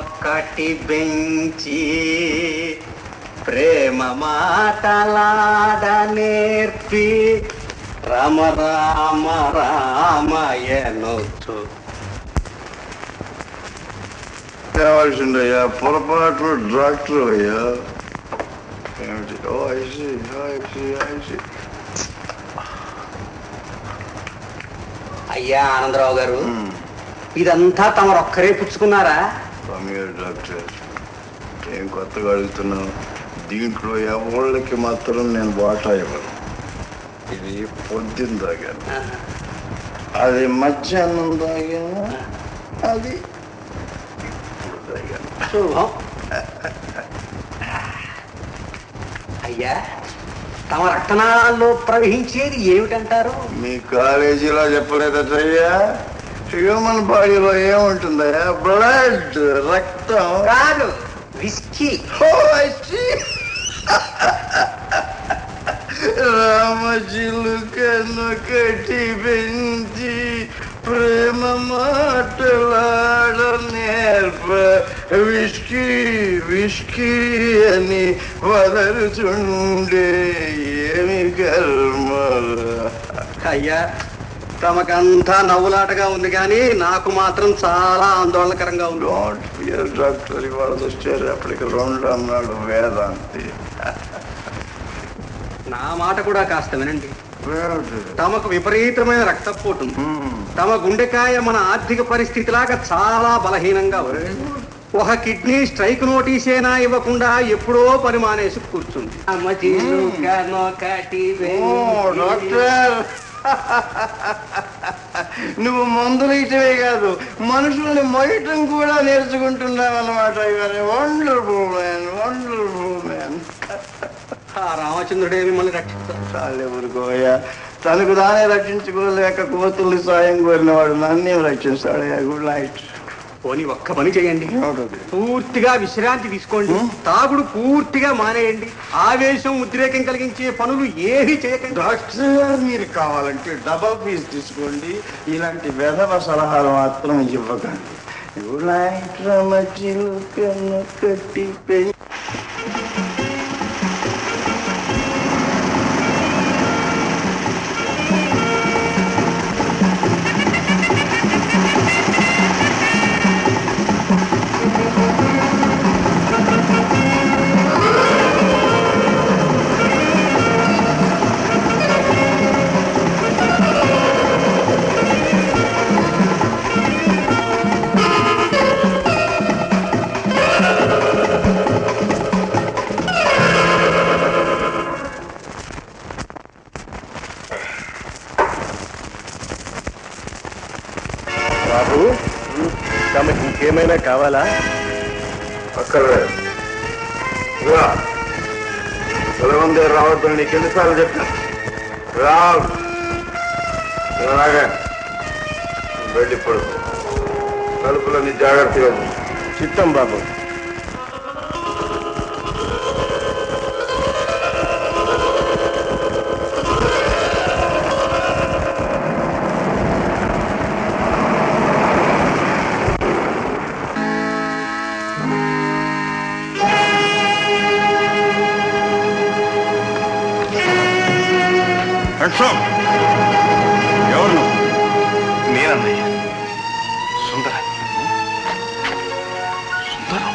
నొక్కటి bench ప్రేమ మాటలాడ నేర్పి రామ రామ రామయనొచ్చు కావాల్సిందయ్యా పొరపాటు doctor అయ్యా ఏమిటి ఓ ఐసి ఐసి ఐసి అయ్యా ఆనందరావు గారు ఇదంతా తమరొక్కరే పుచ్చుకున్నారా సమీర్ డాక్టర్ ఏం కొత్తగా అడుగుతున్నావు దీంట్లో ఎవళ్ళకి మాత్రం నేను వాటా ఇవ్వను ఇది పొద్దున్న తాగాను అది మధ్యాహ్నం తాగాను అది ఇప్పుడు తాగాను శుభం అయ్యా తమ రక్తనాళాల్లో ప్రవహించేది ఏమిటంటారు మీ కాలేజీలో చెప్పలేదయ్యా హ్యూమన్ బాడీలో ఏముంటుందయ్యా బ్లడ్ రక్తం కాదు విస్కీ ఓ, I see. రామచిలుకను కట్టి పెంచి ప్రేమ మాటలాడ నేర్ప విష్కి విష్కి అని వదలుచుండే ఏమి కర్మ అయ్యా తమకంతా నవ్వులాటగా ఉంది కానీ నాకు మాత్రం చాలా ఆందోళనకరంగా ఉంది డోంట్ ఫియర్ డాక్టర్ ఇవాళ వచ్చేటప్పటికి రెండు అన్నాడు వేదాంతి నా మాట కూడా కాస్త వినండి ఏమిటి? తమకు విపరీతమైన రక్తపోటు ఉంది. Hmm. తమ గుండెకాయ మన ఆర్థిక పరిస్థితి లాగా చాలా బలహీనంగా ఉంది ఒక కిడ్నీ స్ట్రైక్ నోటీసేనా ఇవ్వకుండా ఎప్పుడో పని మానేసి కూర్చుంది ఓ, డాక్టర్ నువ్వు మందులు ఇటవే కాదు మనుషుల్ని మొయ్యటం కూడా నేర్చుకుంటున్నావు అనమాట ఇవన్నీ వండర్ఫుల్ మ్యాన్ వండర్ఫుల్ మ్యాన్ ఆ రామచంద్రుడే మిమ్మల్ని రక్షిస్తాడు చాలే ఊరుకోయా తనకు తానే రక్షించుకోలేక కోతుల్ని సాయం కోరిన వాడు నన్నే రక్షిస్తాడయ్యా గుడ్ నైట్ పోనీ ఒక్క పని చేయండి ఏమిటది పూర్తిగా విశ్రాంతి తీసుకోండి తాగుడు పూర్తిగా మానేయండి ఆవేశం ఉద్రేకం కలిగించే పనులు ఏమీ చేయకండి డాక్టర్ గారు మీరు కావాలంటే డబల్ ఫీజు తీసుకోండి ఇలాంటి వెధవ సలహాలు మాత్రం ఇవ్వకండి గుడ్ నైట్ రమచిలుకను కట్టి పెంచి బాబు తమకి ఇంకేమైనా కావాలా అక్కర్లేదు రా బలవందే రావద్దని నీకు ఎన్నిసార్లు చెప్పాను రా అలాగే వెళ్ళిప్పుడు తలుపులన్నీ జాగ్రత్తగా చూసు. చిత్తం బాబు ఎవరు నువ్వు? నేనన్నయ్య సుందర సుందరం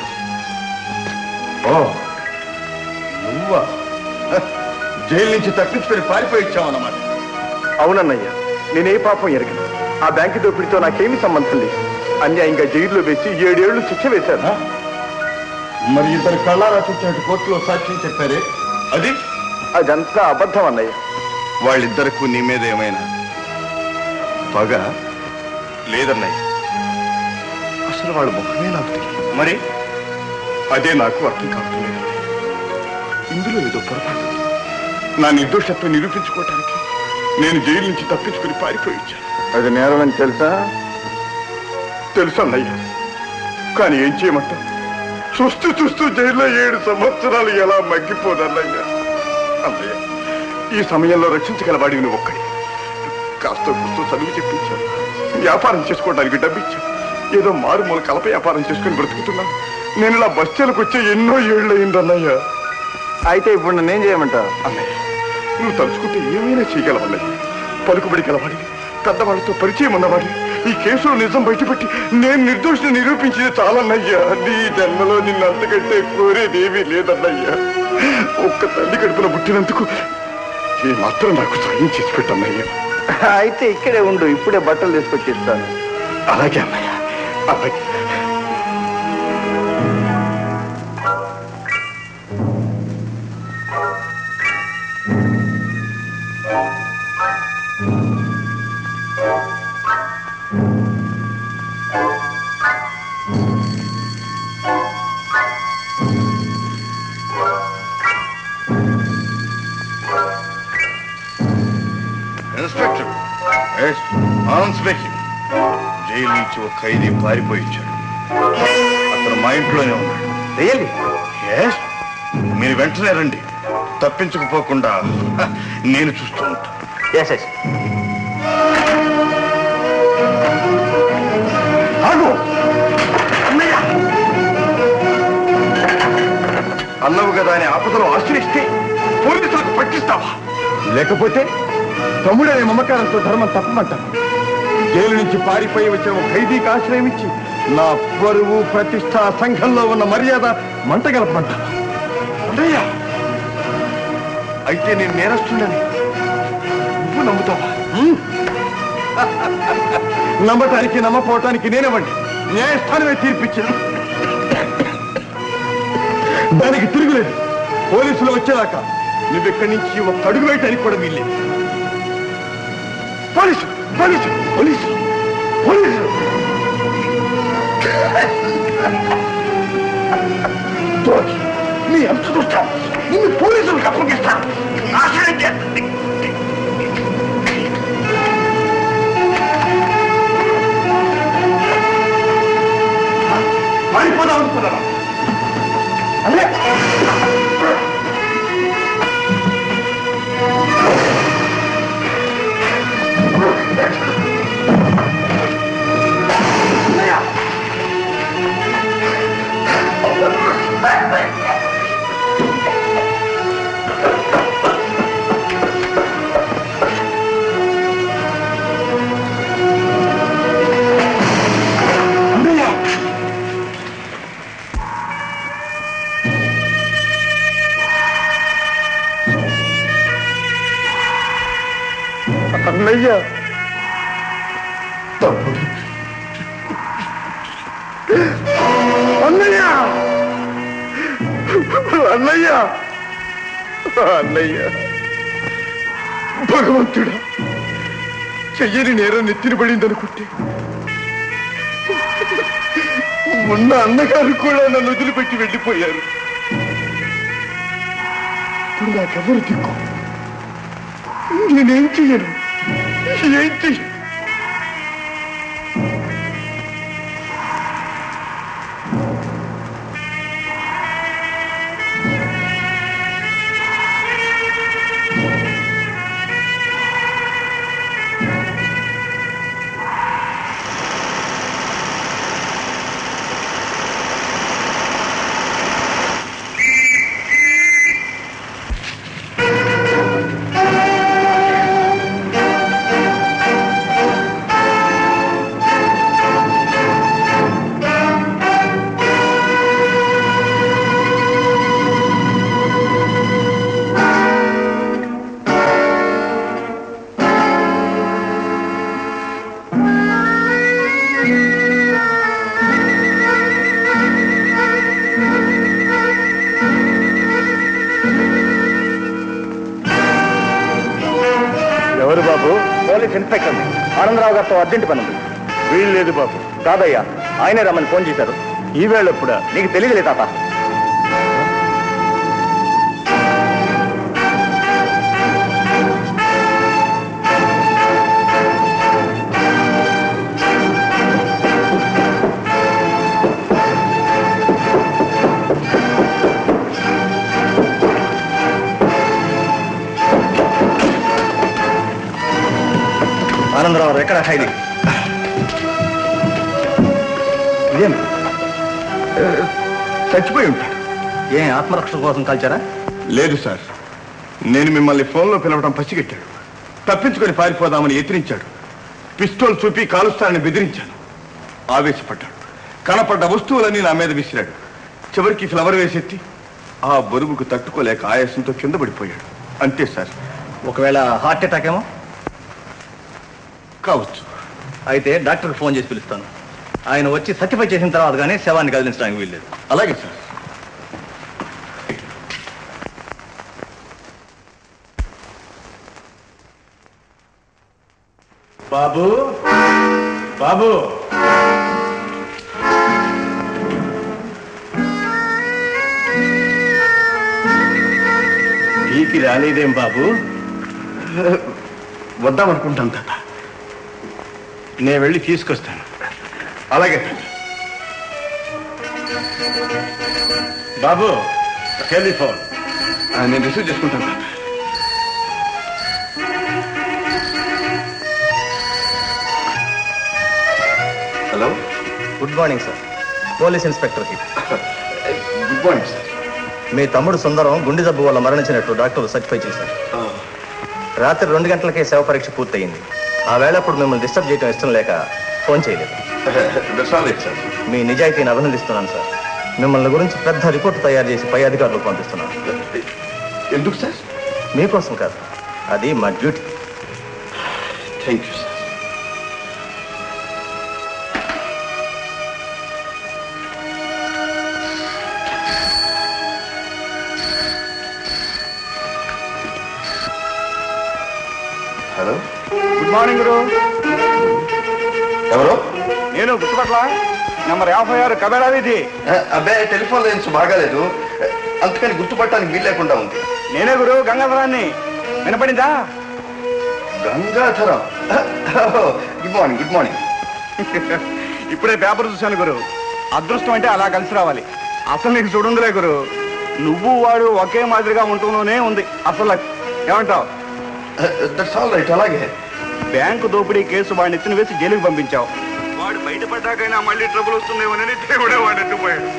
ఓ నువ్వా హ, జైలు నుంచి తప్పించుకొని పారిపోయి ఇచ్చావన్నమాట అవునన్నయ్య నేనే పాపం ఎరగను ఆ బ్యాంకు దోపిడితో నాకేమీ సంబంధం లేదు అన్యాయంగా జైల్లో వేసి ఏడేళ్లు శిక్ష వేశారు మరి ఇద్దరు కళ్ళారా చూసినట్టు కోర్టులో సాక్ష్యం చెప్పారే అది అదంతా అబద్ధం అన్నయ్య వాళ్ళిద్దరికి నీ మీద ఏమైనా పగ లేదన్నయ్య అసలు వాళ్ళ ముఖమే నాకు తెలియదు మరి అదే నాకు అర్థం కావటం లేదు ఇందులో ఏదో పొరపాటు ఉంది. నా నిర్దోషత్వం నిరూపించుకోవటానికి నేను జైలు నుంచి తప్పించుకుని పారిపోయి వచ్చాను అది నేరమని తెలుసా తెలుసు అన్నయ్య కానీ ఏం చేయమంటావు చూస్తూ చూస్తూ జైల్లో ఏడు సంవత్సరాలు ఎలా మగ్గిపోదన్నయ్య అన్నయ్య ఈ సమయంలో రక్షించగల వాడివి నువ్వు ఒక్కడి కాస్త కూస్తూ చదువు చెప్పించాను వ్యాపారం చేసుకోవడానికి డబ్బిచ్చాను ఏదో మారుమూల కలప వ్యాపారం చేసుకుని బ్రతుకుతున్నాను నేను ఇలా బస్తీలకు వచ్చే ఎన్నో ఏళ్ళు అయిందన్నయ్య అయితే ఇప్పుడు నన్ను ఏం చేయమంటావు అన్నయ్య నువ్వు తలుచుకుంటే ఏమైనా చేయగలవన్నయ్య పలుకుబడి గలవాడి పెద్దవాళ్ళతో పరిచయం ఉన్నవాడి ఈ కేసులో నిజం బయటపెట్టి నేను నిర్దోషిని నిరూపించేది చాలన్నయ్యా నీ జన్మలో నిన్ను అంతకంటే కోరేదేమీ లేదన్నయ్యా ఒక్క తల్లి కడుపున పుట్టినందుకు ఈ మాత్రం నాకు సాయం చేసి పెట్టన్నయ్యా అయితే ఇక్కడే ఉండు ఇప్పుడే బట్టలు తీసుకొచ్చి ఇస్తాను అలాగే అన్నయ్య అలాగే ఇన్స్పెక్టర్ ఆనంద్ స్పీకింగ్ జైలు నుంచి ఒక ఖైదీ పారిపోయి ఇచ్చాడు అతను మా ఇంట్లోనే ఉన్నాడు రియల్లీ Yes? మీరు వెంటనే రండి తప్పించకపోకుండా హ, నేను చూస్తూ ఉంటాను ఎస్ ఎస్ ఆగు అన్నయ్య అన్నవు కదా అని ఆపదలో ఆశ్రయిస్తే పోలీసులకు పట్టిస్తావా లేకపోతే తమ్ముడనే మమకారంతో ధర్మం తప్పమంటాను జైలు నుంచి పారిపోయి వచ్చిన ఒక ఖైదీకి ఆశ్రయం ఇచ్చి నా పరువు ప్రతిష్ట సంఘంలో ఉన్న మర్యాద మంటగలపమంటావా అన్నయ్య అయితే నేను నేరస్తుండని నువ్వు నమ్ముతావా హ్మ్? నమ్మటానికి నమ్మపోవటానికి నేనేవ్వండి న్యాయస్థానమే తీర్పిచ్చాను దానికి తిరుగులేదు పోలీసులు వచ్చేదాకా నువ్వెక్కడి నుంచి ఒక అడుగు వేయటానికి కూడా వీల్లేదు పోలీసు పోలీసు పోలీసు పోలీసు దోషి, నీ అంత చూస్తా నిన్ను పోలీసులకు అప్పగిస్తా నాశనం చేస్తుంది పారిపోదాం అనుకున్నారా అదే అన్నయ్య తమ్ముడు అన్నయ్య అన్నయ్య అన్నయ్య భగవంతుడా చెయ్యని నేరం నెత్తిన పడిందనుకుంటే ఉన్న అన్నగారు కూడా నన్ను వదిలిపెట్టి వెళ్ళిపోయారు ఇప్పుడు నాకెవరు దిక్కు నేనేం చెయ్యను ఏం చెయ్యను ఎవరు బాబు పోలీస్ ఇన్స్పెక్టర్ ఆనందరావు గారితో అర్జెంట్ పని ఉంది వీలు లేదు బాబు కాదయ్యా ఆయనే రమ్మని ఫోన్ చేశారు ఈ వేళ ఎప్పుడా నీకు తెలియదులే తాత ఆనందరావు ఎక్కడ ఖైదీ ఇదేనా ఆ, చచ్చిపోయి ఉంటాడు ఏ ఆత్మరక్షణ కోసం కాల్చారా లేదు సార్ నేను మిమ్మల్ని ఫోన్లో పిలవడం పసిగట్టాడు తప్పించుకొని పారిపోదామని ఎత్తిరించాడు పిస్తోల్ చూపి కాలుస్తానని బెదిరించాను ఆవేశపడ్డాడు కనపడ్డ వస్తువులన్నీ నా మీద విసిరాడు చివరికి ఫ్లవర్ వేసెత్తి ఆ బరువుకు తట్టుకోలేక ఆయాసంతో కింద పడిపోయాడు అంతే సార్ ఒకవేళ హార్ట్ అటాక్ ఏమో కావచ్చు అయితే డాక్టర్కి ఫోన్ చేసి పిలుస్తాను ఆయన వచ్చి సర్టిఫై చేసిన తర్వాత కానీ శవాన్ని కదిలించడానికి వీల్లేదు అలాగే సార్ బాబు బాబు టీకి రాలేదేం బాబు వద్దామనుకుంటాను తాత నేను వెళ్ళి తీసుకొస్తాను అలాగే తాత బాబు టెలిఫోన్ ఆ, నేను రిసీవ్ చేసుకుంటాను తాత hello good morning sir police ఇన్స్పెక్టర్కి గుడ్ మార్నింగ్ సార్ మీ తమ్ముడు సుందరం గుండె జబ్బు వల్ల మరణించినట్టు డాక్టర్లు సర్టిఫై చేశారు రాత్రి రెండు గంటలకే శవ పరీక్ష పూర్తయింది ఆ వేళ అప్పుడు మిమ్మల్ని డిస్టర్బ్ చేయడం ఇష్టం లేక ఫోన్ చేయలేదు దర్శాలేదు సార్ మీ నిజాయితీని అభినందిస్తున్నాను సార్ మిమ్మల్ని గురించి పెద్ద రిపోర్ట్ తయారు చేసి పై అధికారులకు పంపిస్తున్నాను ఎందుకు సార్ మీకోసం కాదు అది మా duty thank you sir hello good morning గురు ఎవరు నేను గుర్తుపట్ల నెంబర్ యాభై ఆరు కబేడా వీధి అబ్బాయి టెలిఫోన్ లైన్స్ బాగాలేదు అందుకని గుర్తుపట్టడానికి వీలు లేకుండా ఉంది నేనే గురు గంగాధరాన్ని వినపడిందా Gangadharam good morning good morning ఇప్పుడే పేపర్ చూశాను గురు అదృష్టం అంటే అలా కలిసి రావాలి అసలు నీకు చూడుందిలే గురు నువ్వు వాడు ఒకే మాదిరిగా ఉంటూనే ఉంది అసలు ఏమంటావు దట్స్ ఆల్ రైట్ అలాగే బ్యాంకు దోపిడీ కేసు వాడిని ఎత్తున వేసి జైలుకి పంపించావు వాడు బయటపడ్డాకైనా మళ్ళీ ట్రబుల్ వస్తుందేమోనని దేవుడే వాడు ఎత్తుపోయాడు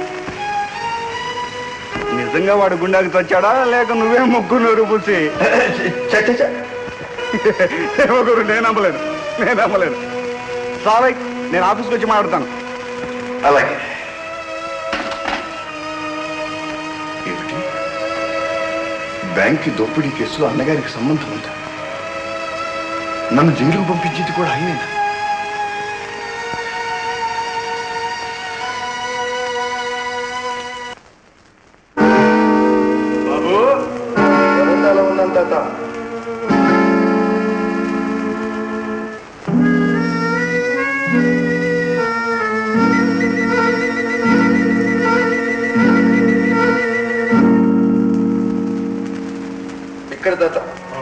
నిజంగా వాడు గుండాకి తెచ్చాడా లేక నువ్వే ముగ్గురు నూరు పూసి చ చ, చ. ఏమో గురు నేను నమ్మలేను నేను నమ్మలేను సారై నేను ఆఫీస్కి వచ్చి మాట్లాడతాను అలాగే ఏమిటి బ్యాంక్ దోపిడీ కేసులో అన్నగారికి సంబంధం ఉందా నన్ను జైలుకు పంపించేది కూడా ఆయనేనా బాబు వరండాలో ఉన్నాను తాత ఇక్కడ తాత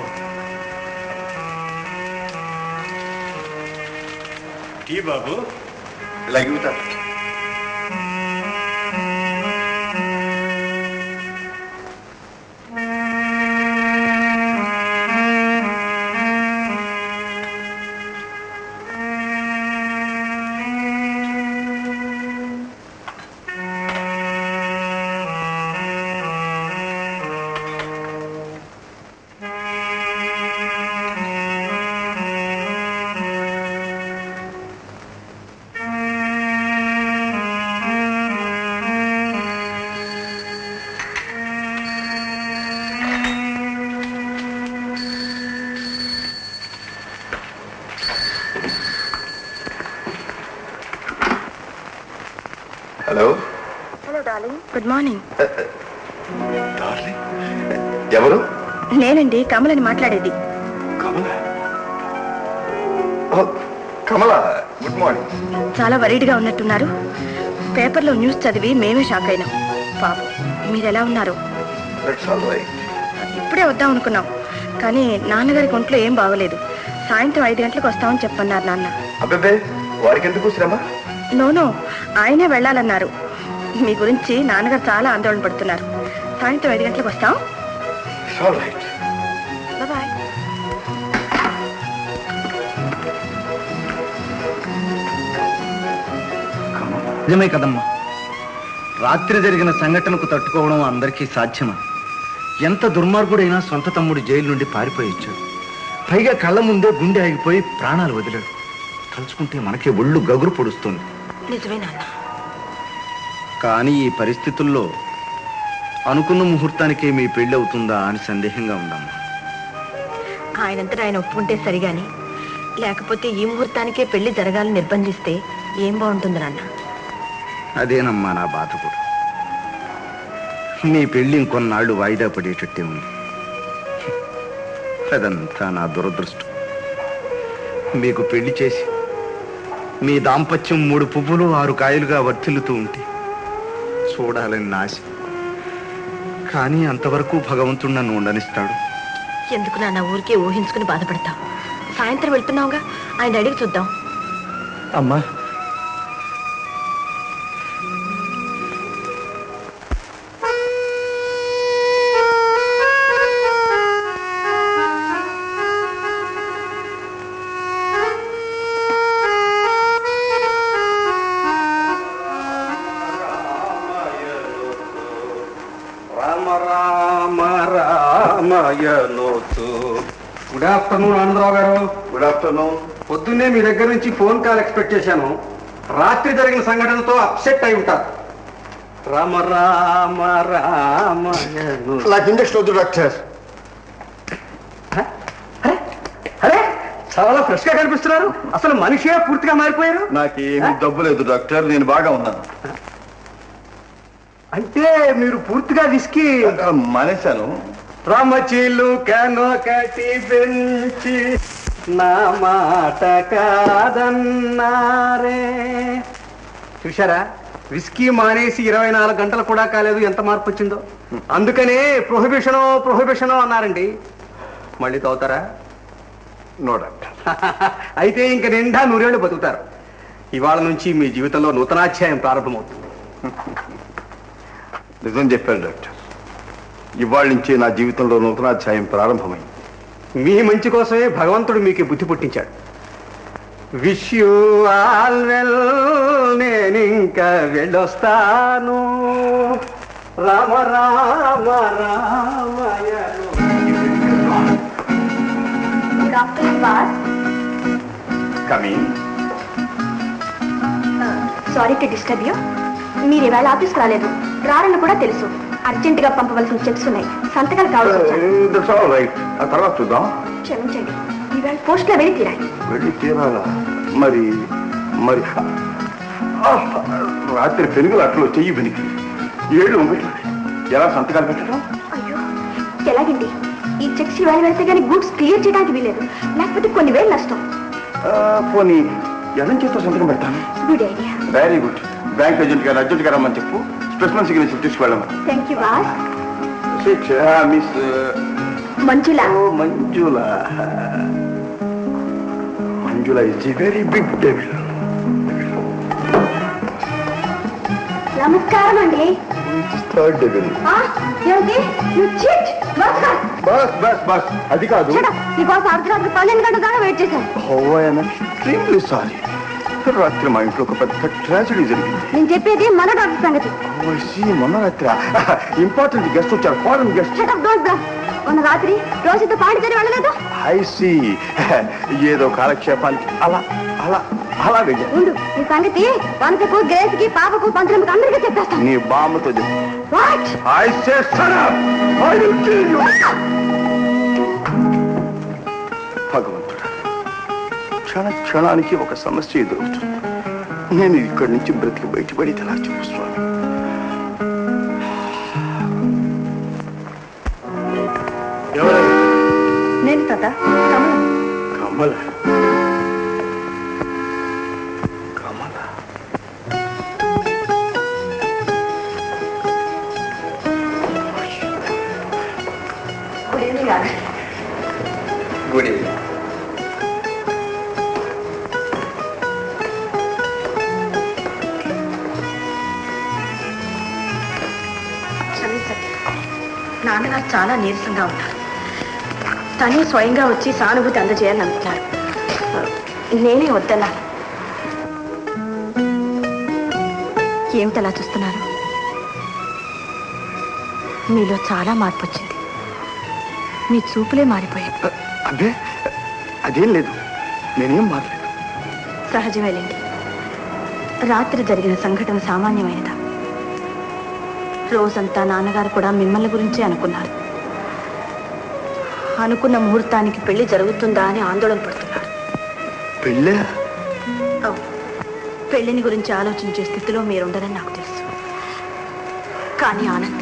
టీ బాబు ఇలాగే తాత hello hello darling good morning darling ఎవరు నేనండి కమలని మాట్లాడేది కమల ఓ, కమల గుడ్ మార్నింగ్ చాలా వరీడ్గా ఉన్నట్టున్నారు పేపర్లో న్యూస్ చదివి మేమే షాక్ అయినాం పాపం మీరు ఎలా ఉన్నారు దట్స్ ఆల్ రైట్ ఇప్పుడే వద్దాం అనుకున్నాం కానీ నాన్నగారికి ఒంట్లో ఏం బాగలేదు సాయంత్రం ఐదు గంటలకు వస్తామని చెప్పన్నారు నాన్న అబ్బే వారికి ఎందుకు శ్రమ నోనో ఆయనే వెళ్ళాలన్నారు మీ గురించి నాన్నగారు చాలా ఆందోళన పడుతున్నారు సాయంత్రం ఐదు గంటలకు వస్తాం it's all right bye Kamala నిజమే కదమ్మా రాత్రి జరిగిన సంఘటనకు తట్టుకోవడం అందరికీ సాధ్యమా ఎంత దుర్మార్గుడైనా సొంత తమ్ముడు జైలు నుండి పారిపోయి వచ్చాడు పైగా కళ్ళ ముందే గుండె ఆగిపోయి ప్రాణాలు వదిలాడు తలుచుకుంటే మనకి ఒళ్ళు గగురు పొడుస్తుంది నిజమే నాన్న కానీ ఈ పరిస్థితుల్లో అనుకున్న ముహూర్తానికే మీ పెళ్ళి అవుతుందా అని సందేహంగా ఉందమ్మా ఆయనంతటా ఆయన ఒప్పుకుంటే సరిగాని లేకపోతే ఈ ముహూర్తానికే పెళ్లి జరగాలని నిర్బంధిస్తే ఏం బాగుంటుంది నాన్న అదేనమ్మా నా బాధ కూడా నీ పెళ్ళి ఇంకొన్నాళ్ళు వాయిదా పడేటట్టే ఉంది అదంతా నా దురదృష్టం మీకు పెళ్లి చేసి మీ దాంపత్యం మూడు పువ్వులు ఆరు కాయలుగా వర్తిల్లుతూ ఉంటే చూడాలని నాశ కానీ అంతవరకు భగవంతుడు నన్ను ఉండనిస్తాడు ఎందుకు నాన్న ఊరికే ఊహించుకుని బాధపడతావు సాయంత్రం వెళ్తున్నావుగా ఆయన అడిగి చూద్దాం అమ్మా రామ రామ రామయనోతు good afternoon Anandarao garu good afternoon పొద్దున్నే మీ దగ్గర నుంచి ఫోన్ కాల్ ఎక్స్పెక్ట్ చేశాను రాత్రి జరిగిన సంఘటనతో అప్సెట్ అయి ఉంటారు రామ రామ రామయనోతు నాకు ఇంజక్షన్ వద్దు డాక్టర్ అరే చాలా ఫ్రెష్ గా కనిపిస్తున్నారు అసలు మనిషే పూర్తిగా మారిపోయారు నాకేమీ డబ్బు లేదు డాక్టర్ నేను బాగా ఉన్నాను అంటే మీరు పూర్తిగా విస్కీ మానేశాను రామచీలు కనొకటి పెంచి నా మాట కాదన్నారే చూశారా విస్కీ మానేసి ఇరవై నాలుగు గంటలు కూడా కాలేదు ఎంత మార్పు వచ్చిందో అందుకనే ప్రొహిబిషనో ప్రొహిబిషనో అన్నారండి మళ్ళీ తవ్వుతారా నో డాక్టర్ అయితే ఇంక నిండా నూరేళ్లు బతుకుతారు ఇవాళ నుంచి మీ జీవితంలో నూతనాధ్యాయం ప్రారంభమవుతుంది నిజం చెప్పారు డాక్టర్ ఇవాళ నుంచే నా జీవితంలో నూతనాధ్యాయం ప్రారంభమైంది మీ మంచి కోసమే భగవంతుడు మీకు ఈ బుద్ధి పుట్టించాడు విష్ యూ ఆల్ వెల్ నేను ఇంకా వెళ్ళొస్తాను రామ రామ రామయను coming sorry to disturb you మీరు ఇవాళ ఆఫీస్కి రాలేదు రారని కూడా తెలుసు అర్జెంట్ గా పంపవలసిన చెక్స్ ఉన్నాయి సంతకాలు కావాల్సి వచ్చాను దట్స్ ఆల్ రైట్ ఆ తర్వాత చూద్దాం క్షమించండి ఇవాళ పోస్ట్ లో వెళ్ళి తీరాలి వెళ్ళి తీరాలా మరి మరి ఆ, రాత్రి పెనుగులు అట్లు చెయ్యి వెనికి ఏడు ఉంగట్లు. ఎలా సంతకాలు పెట్టడం అయ్యో ఎలాగండి ఈ చెక్స్ ఇవాళ వెళ్తే కానీ గూడ్స్ క్లియర్ చేయడానికి వీలేదు లేకపోతే కొన్ని వేలు నష్టం ఆ, పోనీ ఎడం చేతితో సంతకం పెడతాను good idea very good bank agent గారు అర్జెంట్ గారు రమ్మని చెప్పు స్పెషల్ సిగ్నేచర్ తీసుకువెళ్ళమని థ్యాంక్ యూ బాస్ శిక్ష మిస్ మంజుల ఓ Manjula Manjula is a very big devil నమస్కారం అండి థర్డ్ డెవిల్ ఆ, ఏమిటి You cheat. Boss గా. బస్ బస్ బస్ అది కాదు Shut up. నీకోసం అర్ధరాత్రి పన్నెండు గంటల దాకా వెయిట్ చేశాను హౌ ఐఎమ్ ఎక్స్ట్రీమ్లీ సారీ రాత్రి మా ఇంట్లో ఒక పెద్ద ట్రాజడీ జరిగింది నేను చెప్పేది మన డాక్టర్ సంగతి ఓ, see, మొన్న రాత్రి ఇంపార్టెంట్ గెస్ట్ వచ్చారు foreign guest shut up don't బ్రా మొన్న రాత్రి రోజుతో పాండిచేరి వెళ్ళలేదు ఐ సి ఏదో కాలక్షేపానికి అలా అలా అలా వెళ్ళాను ఉండు ఈ సంగతి వనసకు గ్రేస్కి పాపకు పంతులకు అందరికీ చెప్పేస్తాను నీ బామ్మతో చెప్పు what I say shut up! I will kill you! భగవంతుడా క్షణ క్షణానికి ఒక సమస్య ఎదురవుతుంది నేను ఇక్కడి నుంచి బ్రతికి బయటపడి ఎలా చెప్పు స్వామి ఎవరు నేను తాత Kamalam Kamala Kamala good evening good evening క్షమించండి నాన్నగారు చాలా నీరసంగా ఉన్నారు తనే స్వయంగా వచ్చి సానుభూతి అందజేయాలని అనుకున్నారు నేనే వద్దన్నాను ఏమిటలా చూస్తున్నారు మీలో చాలా మార్పు వచ్చింది మీ చూపులే మారిపోయాయి అబ్బే అదేం లేదు నేనేం మారలేదు సహజమేలేండి రాత్రి జరిగిన సంఘటన సామాన్యమైనదా రోజంతా నాన్నగారు కూడా మిమ్మల్ని గురించే అనుకున్నారు అనుకున్న ముహూర్తానికి పెళ్లి జరుగుతుందా అని ఆందోళన పడుతున్నారు పెళ్ళే అవును పెళ్లిని గురించి ఆలోచించే స్థితిలో మీరుండరని నాకు తెలుసు కానీ ఆనంద్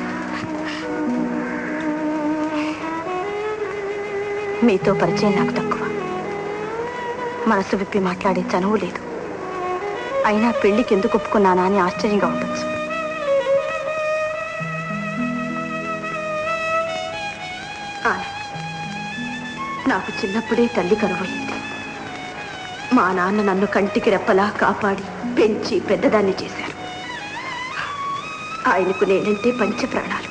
మీతో పరిచయం నాకు తక్కువ మనసు విప్పి మాట్లాడే చనువు లేదు అయినా పెళ్లికి ఎందుకు ఒప్పుకున్నానా అని ఆశ్చర్యంగా ఉండొచ్చు ఆనంద్ నాకు చిన్నప్పుడే తల్లి కరువయింది మా నాన్న నన్ను కంటికి రెప్పలా కాపాడి పెంచి పెద్దదాన్ని చేశారు ఆయనకు నేనంటే పంచ ప్రాణాలు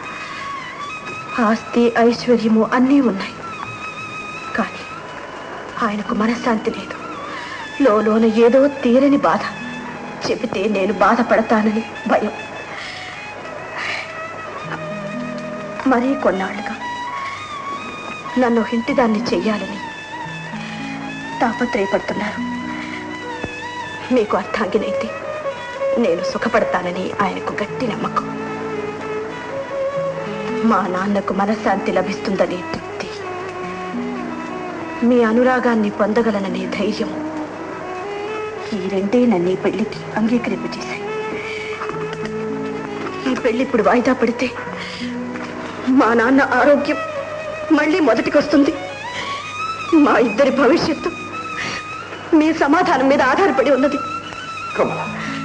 ఆస్తి ఐశ్వర్యము అన్నీ ఉన్నాయి కానీ ఆయనకు మనశ్శాంతి లేదు లోన ఏదో తీరని బాధ చెబితే నేను బాధపడతానని భయం మరీ కొన్నాళ్ళుగా నన్ను ఇంటిదాన్ని చెయ్యాలని తాపత్రయపడుతున్నారు మీకు అర్థాంగినైతే నేను సుఖపడతానని ఆయనకు గట్టి నమ్మకం మా నాన్నకు మనశ్శాంతి లభిస్తుందనే తృప్తి మీ అనురాగాన్ని పొందగలననే ధైర్యం ఈ రెండే నన్ను ఈ పెళ్లికి అంగీకరింపజేశాయి ఈ పెళ్లి ఇప్పుడు వాయిదా పడితే మా నాన్న ఆరోగ్యం మళ్ళీ మొదటికి వస్తుంది మా ఇద్దరి భవిష్యత్తు మీ సమాధానం మీద ఆధారపడి ఉన్నది కమల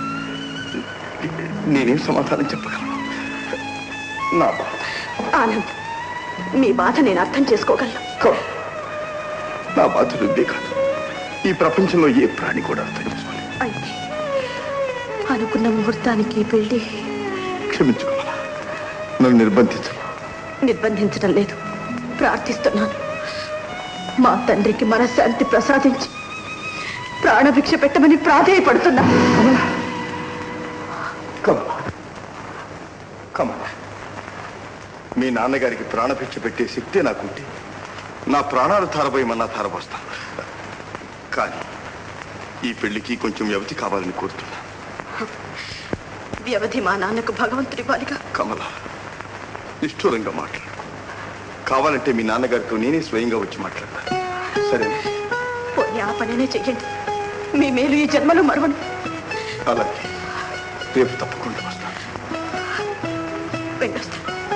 నేనేం సమాధానం చెప్పగలను నా బాధ ఆనంద్ మీ బాధ నేను అర్థం చేసుకోగలను కమల నా బాధ నువ్వే కాదు ఈ ప్రపంచంలో ఏ ప్రాణి కూడా అర్థం చేసుకోలేదు అయితే అనుకున్న ముహూర్తానికి ఈ పెళ్లి క్షమించు కమల నన్ను నిర్బంధించు నిర్బంధించడం లేదు ప్రార్థిస్తున్నాను మా తండ్రికి మనశ్శాంతి ప్రసాదించి ప్రాణభిక్ష పెట్టమని ప్రాధేయపడుతున్నా కమల కమల మీ నాన్నగారికి ప్రాణభిక్ష పెట్టే శక్తే నాకుంటే నా ప్రాణాలు ధారపోయమన్నా ధారపోస్తాను కానీ ఈ పెళ్లికి కొంచెం వ్యవధి కావాలని కోరుతున్నా వ్యవధి మా నాన్నకు భగవంతుడి వారిగా కమల నిష్ఠూరంగా మాట్లాడు కావాలంటే మీ నాన్నగారితో నేనే స్వయంగా వచ్చి మాట్లాడతాను సరే పోనీ ఆ పనినే చెయ్యండి మీ మేలు ఈ జన్మలో మరవను అలాగే రేపు తప్పకుండా వస్తాను వెళ్ళొస్తాను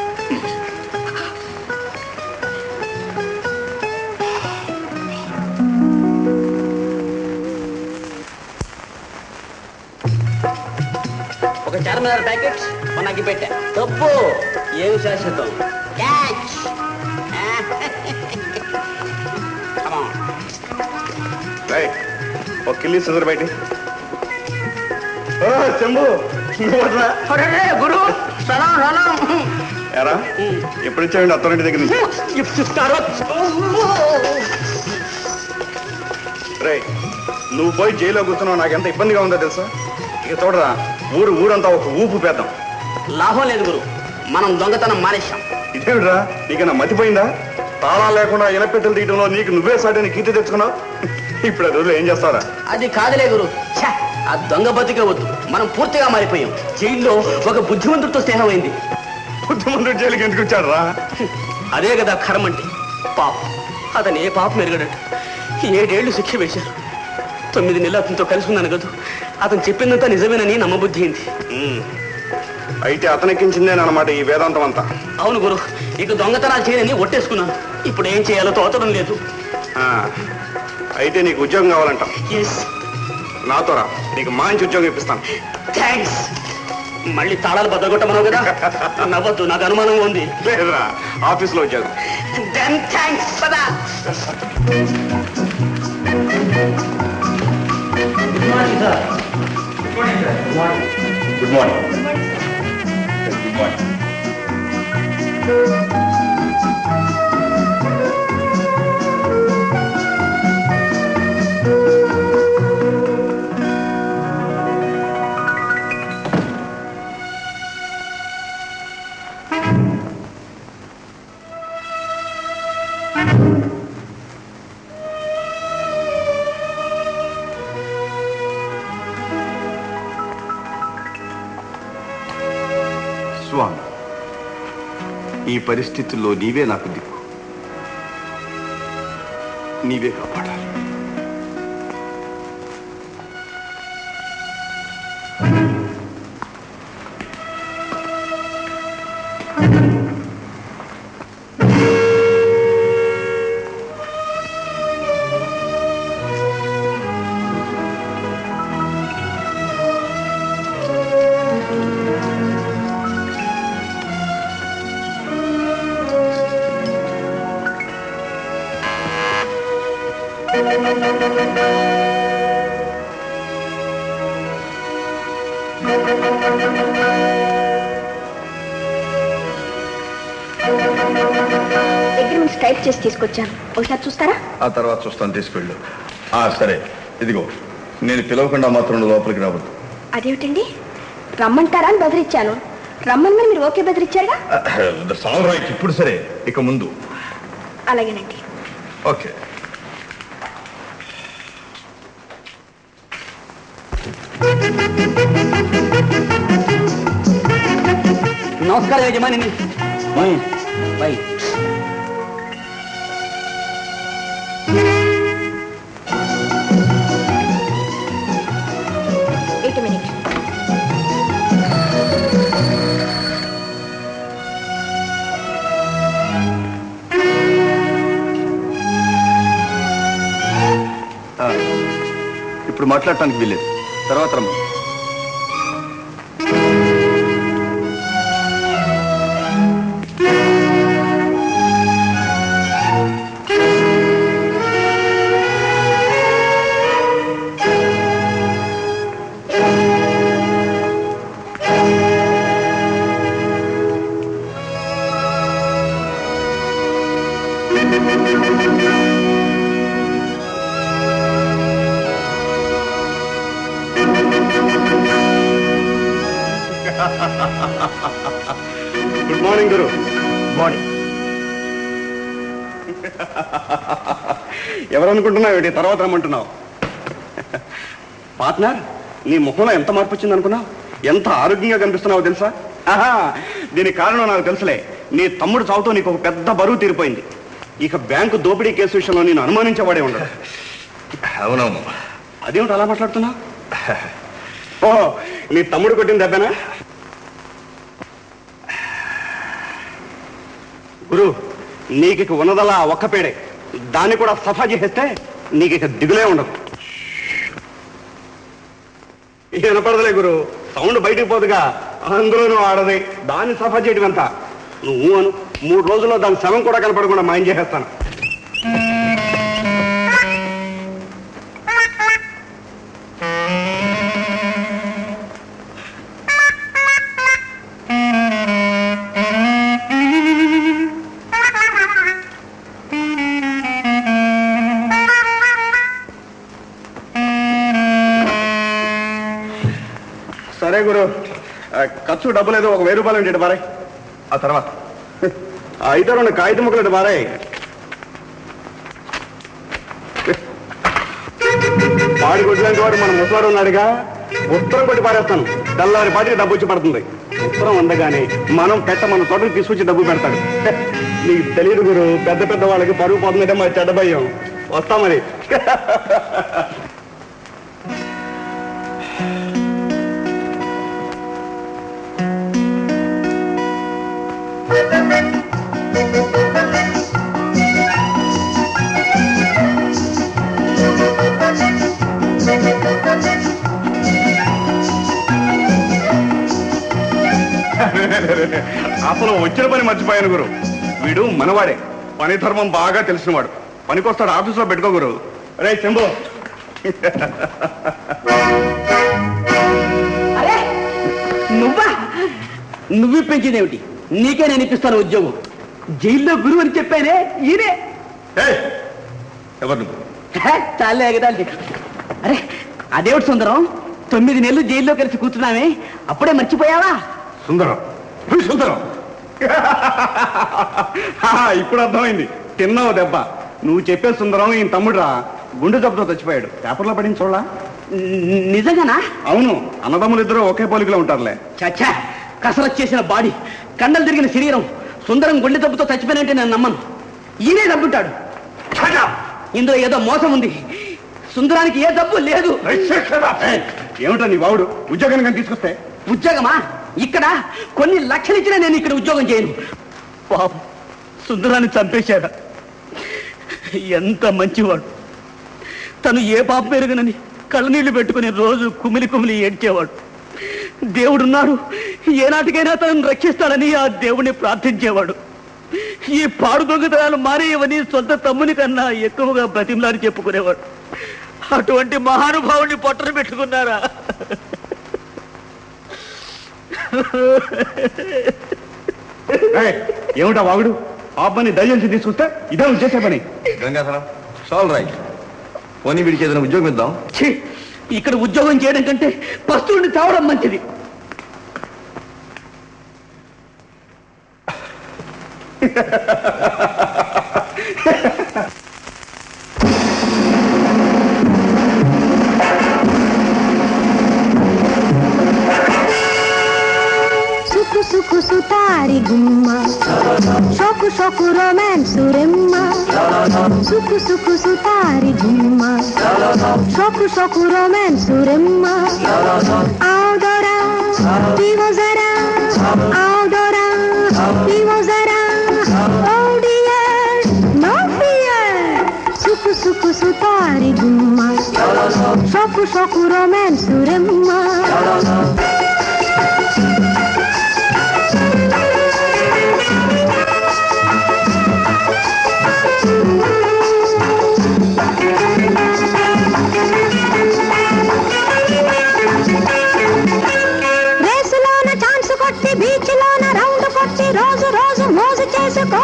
ఒక చార్మినార్ ప్యాకెట్ మనకి పెట్టా తప్పు ఏం శాశ్వతం క్యాచ్ ఒక కిల్లి సుందర బయట చెంబు గురు సలాం సలాం ఎరా ఎప్పుడు ఇచ్చావండి అత్తరింటి దగ్గర నుంచి చెప్తారు రే నువ్వు పోయి జైల్లో కూర్చున్నావు నాకు ఎంత ఇబ్బందిగా ఉందో తెలుసా ఇక చూడరా ఊరు ఊరంతా ఒక ఊపు పేద్దాం లాభం లేదు గురు మనం దొంగతనం మానేశాం ఇదేమిట్రా నీకన్నా మతిపోయిందా తాళాలు లేకుండా ఇనపెట్టెలు తీయడంలో నీకు నువ్వే సాటిని కీర్తి తెచ్చుకున్నావు ఇప్పుడు ఆ రోజులు ఏం చేస్తారా అది కాదులే గురు ఛ, ఆ దొంగ బతికే వద్దు మనం పూర్తిగా మారిపోయాం జైల్లో ఒక బుద్ధిమంతుడితో స్నేహం అయింది బుద్ధిమంతుడు జైలుకి ఎందుకు వచ్చాడు రా అదే కదా కర్మ అంటే పాపం అతను ఏ పాపం ఎరగడట ఏడేళ్లు శిక్ష వేశారు తొమ్మిది నెలలు అతనితో కలిసి ఉన్నాను కదా అతను చెప్పిందంతా నిజమేనని నమ్మబుద్ధి అయింది అయితే అతనెక్కించిందేనమాట ఈ వేదాంతం అంతా అవును గురు ఇక దొంగతనాలు చేయనని ఒట్టేసుకున్నాను ఇప్పుడు ఏం చేయాలో తోచడం లేదు ఆ, అయితే నీకు ఉద్యోగం కావాలంట ఎస్ నాతో రా నీకు మంచి ఉద్యోగం ఇప్పిస్తాను థ్యాంక్స్ మళ్ళీ తాళాలు బద్దగొట్టమన్నావు కదా నవ్వద్దు నాకు అనుమానంగా ఉంది లేదురా ఆఫీస్లో ఉద్యోగం దెన్ థ్యాంక్స్ పదా గుడ్ మార్నింగ్ గుడ్ మార్నింగ్ స్వామి ఈ పరిస్థితుల్లో నీవే నాకు దిక్కు నీవే కాపాడాలి అగ్రిమెంట్స్ టైప్ చేసి తీసుకొచ్చాను ఒకసారి చూస్తారా ఆ తర్వాత చూస్తాను తీసుకెళ్ళు ఆ సరే ఇదిగో నేను పిలవకుండా మాత్రం నువ్వు లోపలికి రావద్దు అదేమిటండి రమ్మంటారా అని బెదిరించాను రమ్మని మీరు ఓకే బెదిరించారుగా సాల్ రైట్ ఇప్పుడు సరే ఇక ముందు అలాగేనండి ఓకే నమస్కారం యజమాని బై ఎయిట్ మినిట్ ఆ, ఇప్పుడు మాట్లాడటానికి వీల్లేదు తర్వాత రమ్మ గుడ్ మార్నింగ్ గురు మార్నింగ్ ఎవరనుకుంటున్నావు ఏంటి తర్వాత రమ్మంటున్నావు పార్ట్నర్ నీ ముఖంలో ఎంత మార్పు వచ్చింది అనుకున్నావు ఎంత ఆరోగ్యంగా కనిపిస్తున్నావో తెలుసా ఆహా దీనికి కారణం నాకు తెలుసులే నీ తమ్ముడు చావుతో నీకు ఒక పెద్ద బరువు తీరిపోయింది ఇక బ్యాంకు దోపిడీ కేసు విషయంలో నేను అనుమానించేవాడే ఉండడు అవునవును అదేమిటి అలా మాట్లాడుతున్నావు ఓ నీ తమ్ముడు కొట్టిన దెబ్బనా గురు నీకు ఇక ఉన్నదలా ఒక్క పేడే దాన్ని కూడా సఫా చేసేస్తే నీకు ఇక దిగులే ఉండదు వినపడదులే గురు సౌండ్ బయటికి పోదుగా అందులోనూ ఆడది దాన్ని సఫా చేయడం ఎంత నువ్వు అను మూడు రోజుల్లో దాని శవం కూడా కనపడకుండా మాయం చేసేస్తాను సరే గురు ఆ, ఖర్చు డబ్బు లేదు ఒక వెయ్యి రూపాయలు ఏంటి బారాయ్ ఆ తర్వాత ఆ, అయితే రెండు కాగితం ముక్కలు బారాయ్ పాడి కొట్టడానికి వాడు మన ముసలాడు ఉన్నాడుగా ఉత్తరం కొట్టి పారేస్తాను తెల్లవారి పాటికి డబ్బు వచ్చి పడుతుంది ఉత్తరం అందగానే మనం పెట్ట మన తోటకు తీసుకొచ్చి డబ్బు పెడతాడు నీకు తెలియదు గురు పెద్ద పెద్ద వాళ్ళకి పరుగు పోతుందంటే మరి చెడ్డ భయం వస్తా మరి అసలు వచ్చిన పని మర్చిపోయాను గురు వీడు మనవాడే పని ధర్మం బాగా తెలిసినవాడు పనికొస్తాడు ఆఫీసులో పెట్టుకో గురు రే శంభు అరే నువ్వా నువ్వు పెంచిందేమిటి నీకే నేను ఇప్పిస్తాను ఉద్యోగం జైల్లో గురువు అని చెప్పానే ఈయనే ఏయ్, ఎవరు నువ్వు హే, చాలే ఎగదాలి అరే అదేమిటి సుందరం తొమ్మిది నెలలు జైల్లో కలిసి కూర్చున్నామే అప్పుడే మర్చిపోయావా సుందరం హు, సుందరం హా, ఇప్పుడు అర్థమైంది తిన్నావు దెబ్బ నువ్వు చెప్పే సుందరం ఈయన తమ్ముడురా గుండె జబ్బుతో చచ్చిపోయాడు పేపర్లో పడింది చూడలా ని- నిజంగానా అవును అన్నదమ్ములు ఇద్దరు ఒకే పోలికలో ఉంటారులే చచ్చా కసరత్ చేసిన బాడీ కండలు తిరిగిన శరీరం సుందరం గుండె దెబ్బతో చచ్చిపోయినంటే నేను నమ్మను ఈయనే దబ్బుంటాడు ఇందులో ఏదో మోసం ఉంది సుందరానికి ఏ డబ్బు లేదు ఏమిటో నీ వాడు ఉద్యోగాన్ని కానీ తీసుకొస్తే ఉద్యోగమా ఇక్కడ కొన్ని లక్షలు ఇచ్చినా నేను ఇక్కడ ఉద్యోగం చేయను పాపం సుందరాన్ని చంపేశాడు ఎంత మంచివాడు తను ఏ పాప పెరుగనని కళ్ళనీళ్లు పెట్టుకుని రోజు కుమిలి కుమిలి ఏడ్చేవాడు దేవుడున్నాడు ఏనాటికైనా తనను రక్షిస్తాడని ఆ దేవుణ్ణి ప్రార్థించేవాడు ఈ పాడు దొంగతనాలు మానేయవని సొంత తమ్ముని కన్నా ఎక్కువగా బ్రతిమలాని చెప్పుకునేవాడు అటువంటి మహానుభావుని పొట్టను పెట్టుకున్నారా ఏమిటా వాగుడు ఆ పని దయ్యంచి తీసుకొస్తే ఇదే నువ్వు చేసే పని గంగాధరం సాల్ రైట్ పోనీ వీడికి ఏదైనా ఉద్యోగం ఇద్దాం ఛీ! ఇక్కడ ఉద్యోగం చేయడం కంటే పస్తువుని తావడం మంచిది సుకు సుకు సుతారి గుమ్మ షోకు షోకు రొమాన్స్ రెమ్మ సుకు సుకు సుతారి గుమ్మ షోకు షోకు రొమాన్స్ రెమ్మ ఆదోరా వివో జరా ఆదోరా వివో జరా ఓ డియర్ నో ఫియర్ సుకు సుకు సుతారి గుమ్మ షోకు షోకు రొమాన్స్ రెమ్మ రేసులోన ఛాన్స్ కొట్టి బీచ్ లోన రౌండ్ కొట్టి రోజు రోజు మోజు చేసుకో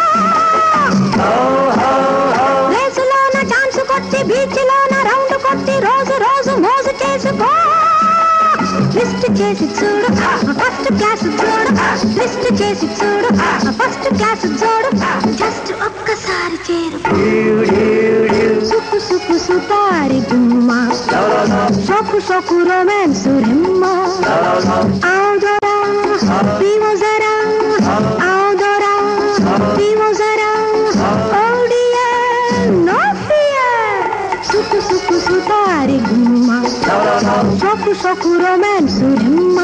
రేసులోన ఛాన్స్ కొట్టి బీచ్ లోన రౌండ్ కొట్టి రోజు రోజు మోజు చేసుకో లిస్ట్ చేసి చూడు ఫస్ట్ క్లాస్ చూడు లిస్ట్ చేసి చూడు ఫస్ట్ క్లాస్ చూడు జస్ట్ ఒక్కసారి చేరు సుకు సుకు సుతారి గుమ్మ షోకు షోకు రొమాన్స్ రెమ్మ ఆదోరా వివో జరా ఆదోరా వివో జరా ఓ డియర్ నో ఫియర్ సుకు సుకు సుతారి గుమ్మ షోకు షోకు రొమాన్స్ రెమ్మ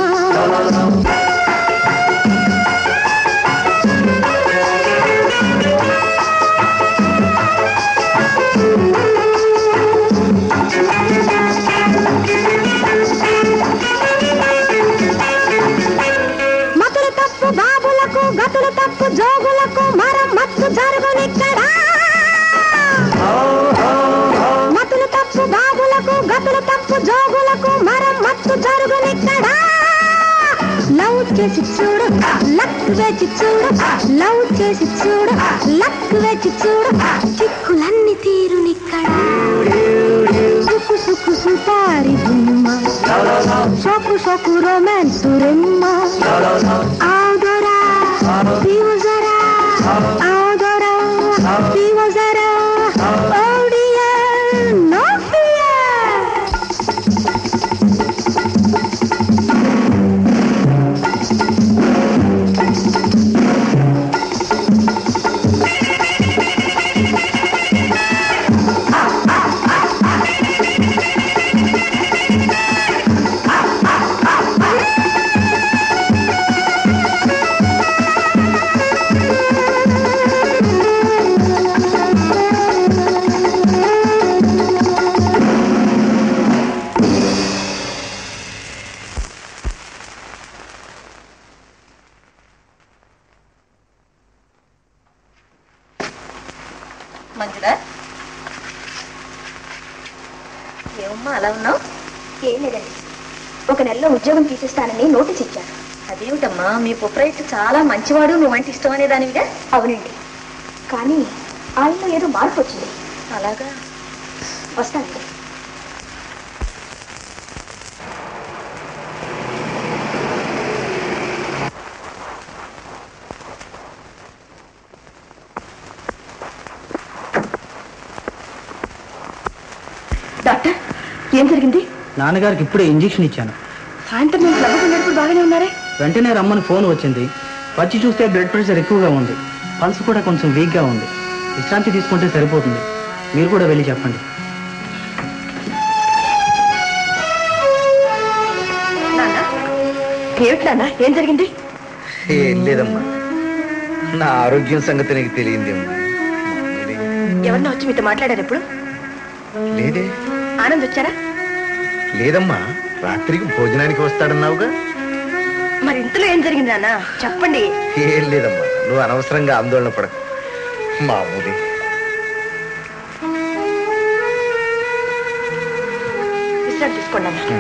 మతులు తప్పు బాబులకు గతులు తప్పు జోగులకు మరమ్మత్తు జరుగునిక్కడ మతులు తప్పు బాబులకు గతులు తప్పు జోగులకు మరమ్మత్తు జరుగునిక్కడ లవ్ చేసి చూడు లక్ వేచి చూడు లవ్ చేసి చూడు లక్ వేచి చూడు చిక్కులన్నీ తీరునిక్కడ సుకు సుకు సుతారి గుమ్మ షోకు షోకు రొమాన్స్ రెమ్మ ఆదోరా వివో జరా ఆదోరా వివో జరా oh dear no fear Manjula ఏమమ్మా అలా ఉన్నావు ఏం లేదండి ఒక నెలలో ఉద్యోగం తీసేస్తానని నోటీస్ ఇచ్చాను అదేమిటమ్మా మీ ప్రొపరేటర్ చాలా మంచివాడు నువ్వంటే ఇష్టం అనేదానివిగా అవునండి కానీ ఆయనలో ఏదో మార్పు వచ్చింది అలాగా వస్తానండి డాక్టర్ ఏం జరిగింది నాన్నగారికి ఇప్పుడే ఇంజెక్షన్ ఇచ్చాను సాయంత్రం నేను క్లబ్కి వెళ్ళినప్పుడు బాగానే ఉన్నారే వెంటనే రమ్మని ఫోన్ వచ్చింది వచ్చి చూస్తే బ్లడ్ ప్రెషర్ ఎక్కువగా ఉంది పల్స్ కూడా కొంచెం వీక్గా ఉంది విశ్రాంతి తీసుకుంటే సరిపోతుంది మీరు కూడా వెళ్ళి చెప్పండి నాన్న ఏమిటి నాన్న ఏం జరిగింది ఏం లేదమ్మా నా ఆరోగ్యం సంగతి నీకు తెలియందేమో ఎవరన్నా వచ్చి మీతో మాట్లాడారు ఇప్పుడు లేదే ఆనంద్ వచ్చారా లేదమ్మా రాత్రికి భోజనానికి వస్తాడన్నావుగా మరి ఇంతలో ఏం జరిగింది నాన్న చెప్పండి ఏం లేదమ్మా నువ్వు అనవసరంగా ఆందోళన పడకు మామూలు విశ్రాంతి తీసుకోండి నాన్న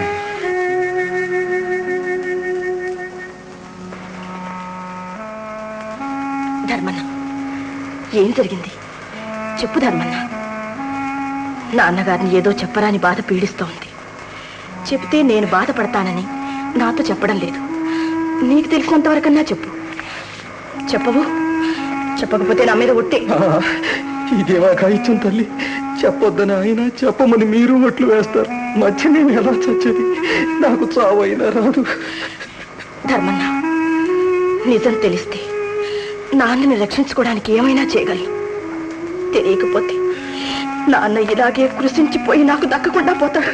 ధర్మన్న ఏం జరిగింది చెప్పు ధర్మన్న నాన్నగారిని ఏదో చెప్పరాని బాధ పీడిస్తోంది చెప్తే నేను బాధపడతానని నాతో చెప్పడం లేదు నీకు తెలిసినంత వరకన్నా చెప్పు చెప్పవు చెప్పకపోతే నా మీద ఒట్టే ఇదేవా కాయిచ్చం తల్లి చెప్పొద్దని ఆయన చెప్పమని మీరు ఒట్లు వేస్తారు మధ్య నేను ఎలా చచ్చేది నాకు చావు అయినా రాదు ధర్మన్న నిజం తెలిస్తే నాన్నని రక్షించుకోవడానికి ఏమైనా చేయగలను తెలియకపోతే నాన్న ఇలాగే కృషించిపోయి నాకు దక్కకుండా పోతాడు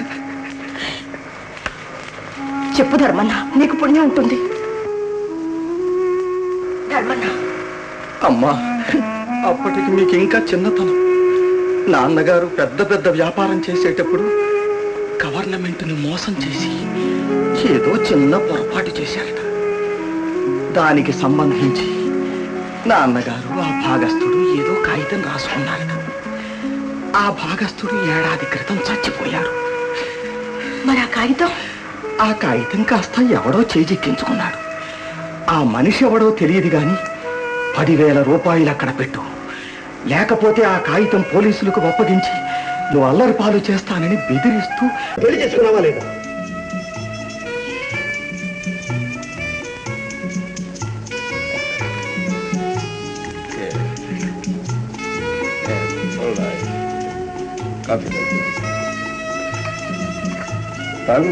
చెప్పు ధర్మన్న నీకు పుణ్యం ఉంటుంది ధర్మన్న అమ్మా అప్పటికి మీకు ఇంకా చిన్నతనం నాన్నగారు పెద్ద పెద్ద వ్యాపారం చేసేటప్పుడు గవర్నమెంట్ని మోసం చేసి ఏదో చిన్న పొరపాటు చేశారట దానికి సంబంధించి నాన్నగారు ఆ భాగస్థుడు ఏదో కాగితం రాసుకున్నారట ఆ భాగస్థుడు ఏడాది క్రితం చచ్చిపోయారు మరి ఆ కాగితం ఆ కాగితం కాస్త ఎవడో చేజిక్కించుకున్నాడు ఆ మనిషి ఎవడో తెలియదు గాని పదివేల రూపాయలు అక్కడ పెట్టు లేకపోతే ఆ కాగితం పోలీసులకు అప్పగించి నువ్వు అల్లరి పాలు చేస్తానని బెదిరిస్తూ పెళ్లి చేసుకున్నావా లేదా కాఫీ తాగు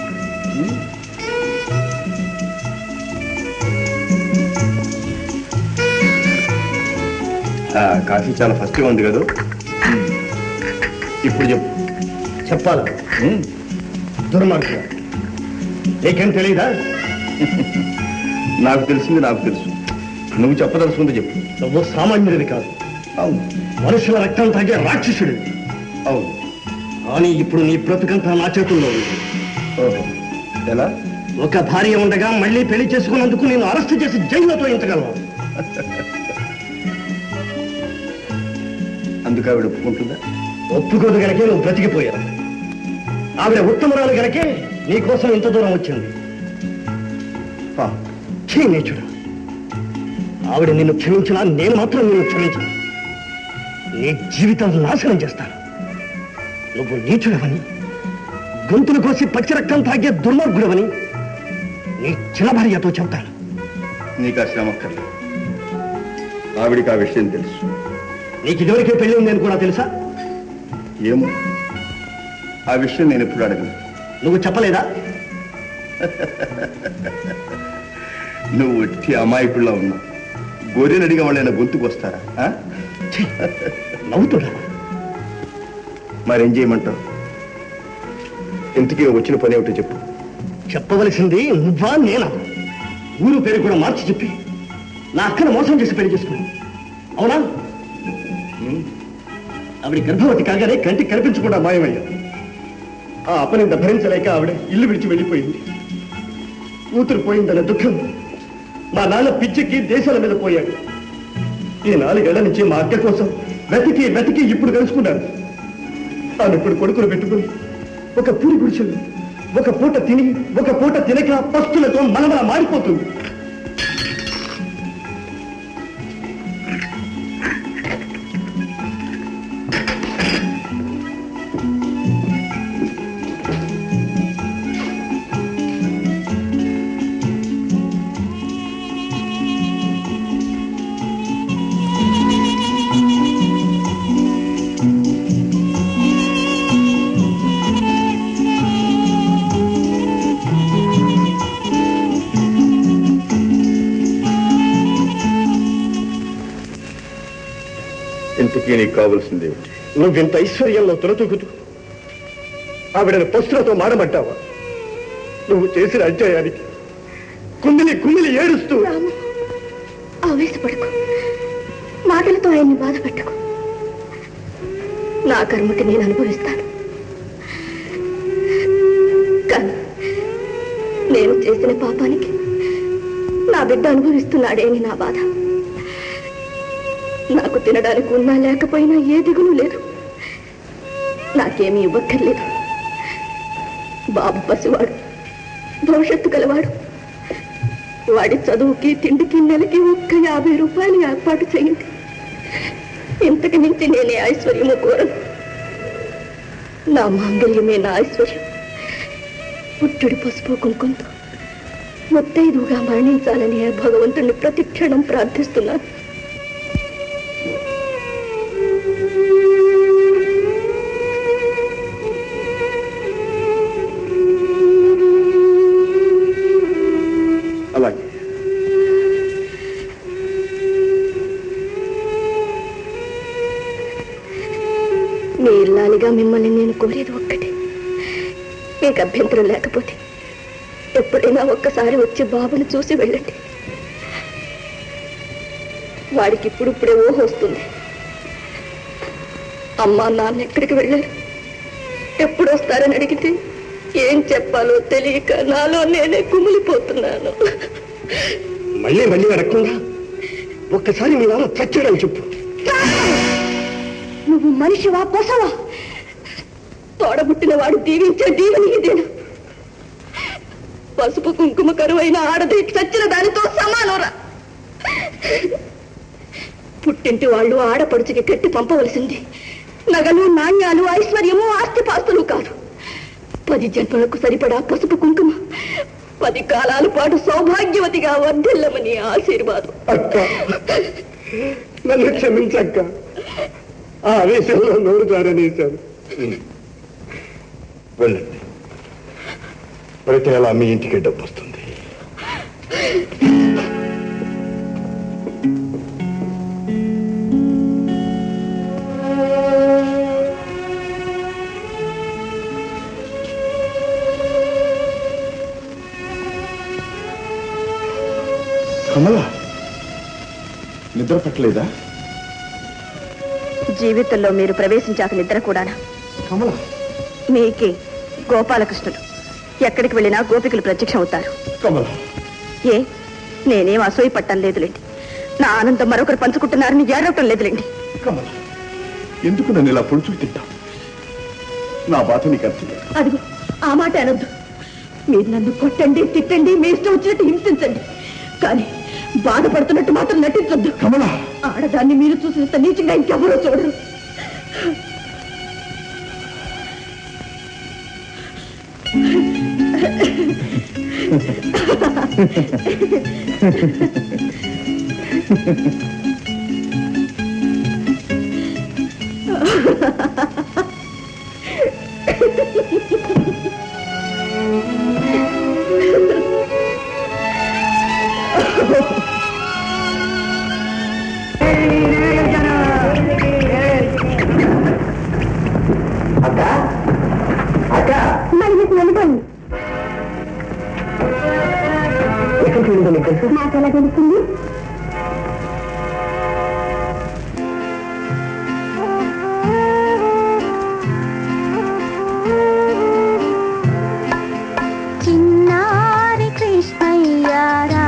కాఫీ చాలా ఫస్ట్గా ఉంది కదా ఇప్పుడు చెప్పు చెప్పాలా దుర్మార్గం నీకేం తెలియదా నాకు తెలిసింది నాకు తెలుసు నువ్వు చెప్పదలుచుకుంటే చెప్పు నువ్వు సామాన్యుడివి కాదు అవును మనుషుల రక్తం తాగే రాక్షసుడివి అవును కానీ ఇప్పుడు నీ బ్రతుకంతా నా చేతుల్లో ఉంది ఓహో ఎలా ఒక భార్య ఉండగా మళ్ళీ పెళ్లి చేసుకున్నందుకు నేను అరెస్ట్ చేసి జైల్లో తోయించగలను అందుకు ఆవిడ ఒప్పుకుంటుందా ఒప్పుకోదు గనకే నువ్వు బ్రతికిపోయావు ఆవిడ ఉత్తమరాలు గనకే నీ కోసం ఇంత దూరం వచ్చింది ఆ, ఛీ నీచుడు ఆవిడ నిన్ను క్షమించినా నేను మాత్రం నిన్ను క్షమించను నీ జీవితం నాశనం చేస్తాను నువ్వు నీచుడవని గొంతులు కోసి పచ్చి రక్తం తాగే దుర్మార్గుడవని నీ చిన్న భార్యతో చెప్తాను నీకు ఆ శ్రమ అక్కర్లేదు ఆవిడికి ఆ విషయం తెలుసు నీకు ఇదివరకే పెళ్లి ఉందని కూడా తెలుసా ఏమో ఆ విషయం నేను ఎప్పుడు అడగను నువ్వు చెప్పలేదా నువ్వు వచ్చి అమాయకుల్లో ఉన్నావు గొర్రెని అడిగే వాళ్ళైనా గొంతుకు వస్తారా ఆ? నవ్వుతున్నా మరేం చేయమంటావు ఇంతకీ వచ్చిన పని ఏమిటో చెప్పు చెప్పవలసింది నువ్వా నేనా ఊరు పేరు కూడా మార్చి చెప్పి నా అక్కను మోసం చేసి పెళ్లి చేసుకున్నావు అవునా ఆవిడ గర్భవతి కాగానే కంటికి కనిపించకుండా మాయమయ్యా ఆ అపనింద భరించలేక ఆవిడ ఇల్లు విడిచి వెళ్ళిపోయింది కూతురు పోయిందన్న దుఃఖం మా నాన్న పిచ్చికి దేశాల మీద పోయాడు ఈ నాలుగేళ్ల నుంచి మా అక్క కోసం వెతికి వెతికి ఇప్పుడు కలుసుకున్నాను ఆమె ఇప్పుడు కొడుకులు పెట్టుకుని ఒక పూరి గుడిసెలు ఒక పూట తిని ఒక పూట తినక పస్తులతో మనమల మారిపోతుంది ఇంతకీ నీకు కావాల్సింది ఏమిటి నువ్వింత ఐశ్వర్యంలో తులతూగుతూ ఆవిడని పశులతో మాడమంటావా నువ్వు చేసిన అధ్యాయానికి కుమ్మిలి కుమ్మిలి ఏడుస్తూ రాము ఆవేశపడకు మాటలతో ఆయన్ని బాధ పెట్టకు నా కర్మకి నేను అనుభవిస్తాను కానీ నేను చేసిన పాపానికి నా బిడ్డ అనుభవిస్తున్నాడే అని నా బాధ నాకు తినడానికి ఉన్నా లేకపోయినా ఏ దిగులు లేదు నాకేమీ ఇవ్వక్కర్లేదు బాబు పసివాడు భవిష్యత్తు గలవాడు వాడి చదువుకి తిండికి నెలకి ఒక్క యాభై రూపాయలు ఏర్పాటు చేయండి ఇంతకు మించి నేనే ఐశ్వర్యము కోరను నా మాంగళ్యమే నా ఐశ్వర్యం పుట్టుడి పసుపు కుంకుమతో ముత్తైదుగా మరణించాలని ఆ భగవంతుణ్ణి ప్రతి క్షణం ప్రార్థిస్తున్నాను అలాగే మీ ఇల్లాలిగా మిమ్మల్ని నేను కోరేది ఒక్కటే మీకు అభ్యంతరం లేకపోతే ఎప్పుడైనా ఒక్కసారి వచ్చి బాబుని చూసి వెళ్ళండి వాడికి ఇప్పుడిప్పుడే ఊహ వస్తుంది అమ్మా నాన్న ఎక్కడికి వెళ్ళారు ఎప్పుడు వస్తారని అడిగితే ఏం చెప్పాలో తెలియక నాలో నేనే కుమిలిపోతున్నాను మళ్ళీ మళ్ళీ అడగకుండా ఒక్కసారి మీ నాన్న చచ్చాడని చెప్పు నువ్వు మనిషివా పొసవా తోడబుట్టిన వాడు దీవించే దీవెని ఇదేనా పసుపు కుంకుమ కరువైన ఆడది చచ్చిన దానితో సమానరా పుట్టింటి వాళ్ళు ఆడపడుచుకి కట్టి పంపవలసింది నగలు నాణ్యాలు ఐశ్వర్యము ఆస్తిపాస్తులు కాదు పది జన్మలకు సరిపడా పసుపు కుంకుమ పది కాలాల పాటు సౌభాగ్యవతిగా వర్ధిల్లమని ఆశీర్వాదం అక్క నన్ను క్షమించక్క ఆ ఆవేశంలో నోరు జారనేశాను వెళ్ళండి ప్రతి నెల మీ ఇంటికి డబ్బు వస్తుంది కమల నిద్ర పట్టలేదా జీవితంలో మీరు ప్రవేశించాక నిద్ర కూడానా కమల మీకే గోపాలకృష్ణుడు ఎక్కడికి వెళ్ళినా గోపికలు ప్రత్యక్షం అవుతారు కమల ఏ నేనేం అసూయ పట్టం లేదులేండి నా ఆనందం మరొకరు పంచుకుంటున్నారని ఏడవటం లేదులేండి కమల ఎందుకు నన్ను ఇలా పొడుచుకు తింటావు నా బాధ నీకు అర్థం లేదు. అదిగో ఆ మాట అనొద్దు మీరు నన్ను కొట్టండి తిట్టండి మీ ఇష్టం వచ్చినట్టు హింసించండి కానీ బాధపడుతున్నట్టు మాత్రం నటించొద్దు కమల ఆడదాన్ని మీరు చూసినంత నీచంగా ఇంకెవరో చూడరు మరి మీకు వెళ్ళిపోయింది ఎక్కడికి వెళ్ళిందో నీకు తెలుసు నాకు ఎలా తెలుస్తుంది చిన్నారి కృష్ణయ్యారా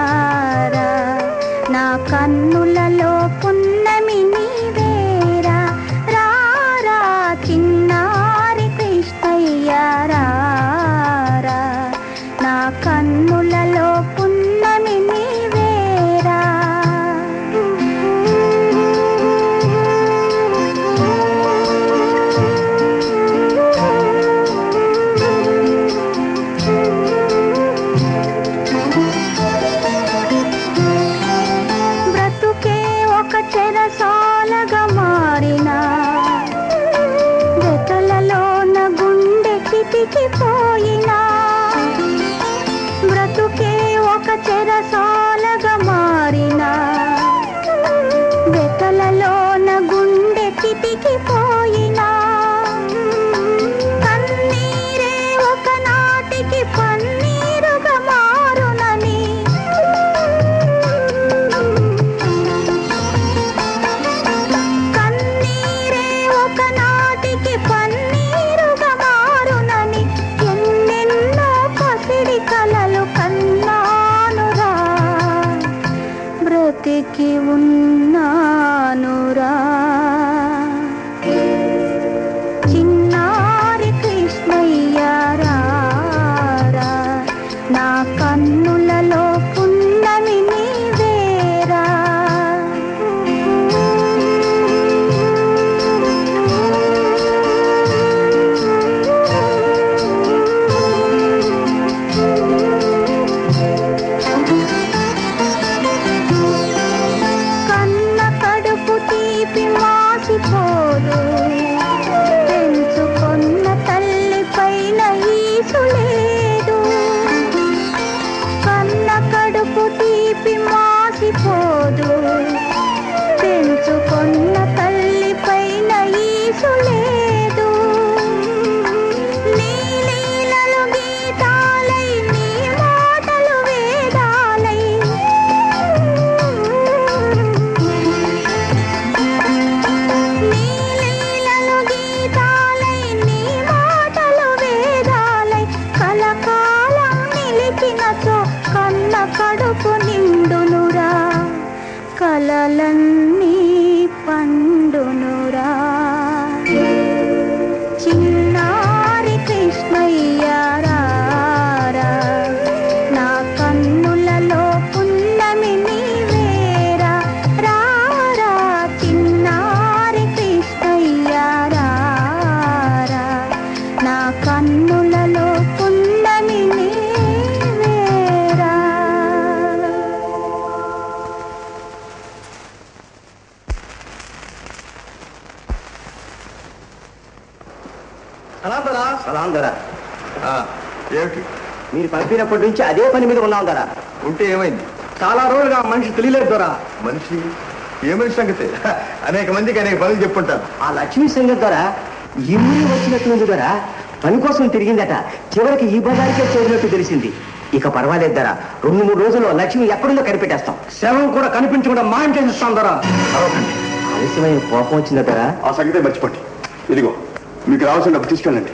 నా కన్నులలో పున్నమి నీవేరా రారా చిన్నారి కృష్ణయ్యారా నా కన్నులలో పున్నమి నీవేరా బ్రతుకే ఒక చెరసాలగా మారిన వెతలలోన గుండె చితికిపోయినా బ్రతుకే ఒక చెరసాలగా మారిన వెతలలోన గుండె మీరు పంపినప్పటి నుంచి అదే పని మీద ఉన్నాం దొరా ఉంటే ఏమైంది చాలా రోజులుగా ఆ మనిషి తెలియలేదు దొరా మనిషి ఏ మనిషి సంగతి అనేక మందికి అనేక పనులు చెప్పుంటారు ఆ లక్ష్మీ సంగతి ద్వారా ఇమ్మి వచ్చినట్టుంది దొరా పని కోసం తిరిగిందట చివరికి ఈ బజార్కే చేరినట్టు తెలిసింది ఇక పర్వాలేదు దొరా రెండు మూడు రోజుల్లో లక్ష్మి ఎక్కడుందో కనిపెట్టేస్తాం శవం కూడా కనిపించకుండా మాయం చేసిస్తాం దొరా ఆలస్యమైన కోపం వచ్చిందా దొరా ఆ సంగతే మర్చిపోండి ఇదిగో మీకు రావాల్సిన డబ్బు తీసుకెళ్ళండి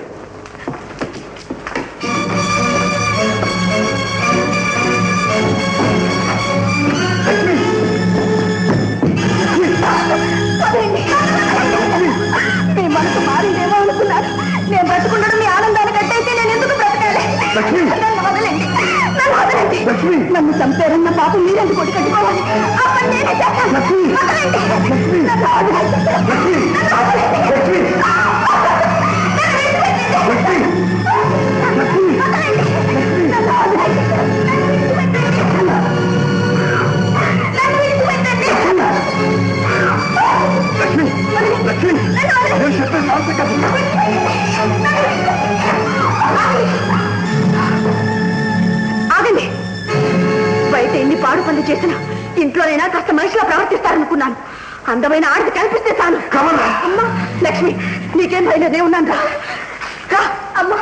మీ మనసు మారిందేమో అనుకున్నారు నేను బ్రతుకుండడం మీ ఆనందాన్ని కట్టయితే నేను ఎందుకు బ్రతకాలి నన్ను వదలండి నన్ను వదలండి నన్ను చంపారన్న పాపం మీరెందుకు కొట్టి కట్టుకోవాలి ఆ పని నేనే చేస్తాను వదలండి. నన్ను వదలండి. ఆగండి బయట ఎన్ని పాడు పనులు చేసినా ఇంట్లోనైనా కాస్త మనిషిలో ప్రవర్తిస్తారనుకున్నాను అందమైన ఆడది కనిపిస్తే చాలు అమ్మా లక్ష్మి నీకేం భయం లేదు, నేను ఉన్నాను రా రా అమ్మా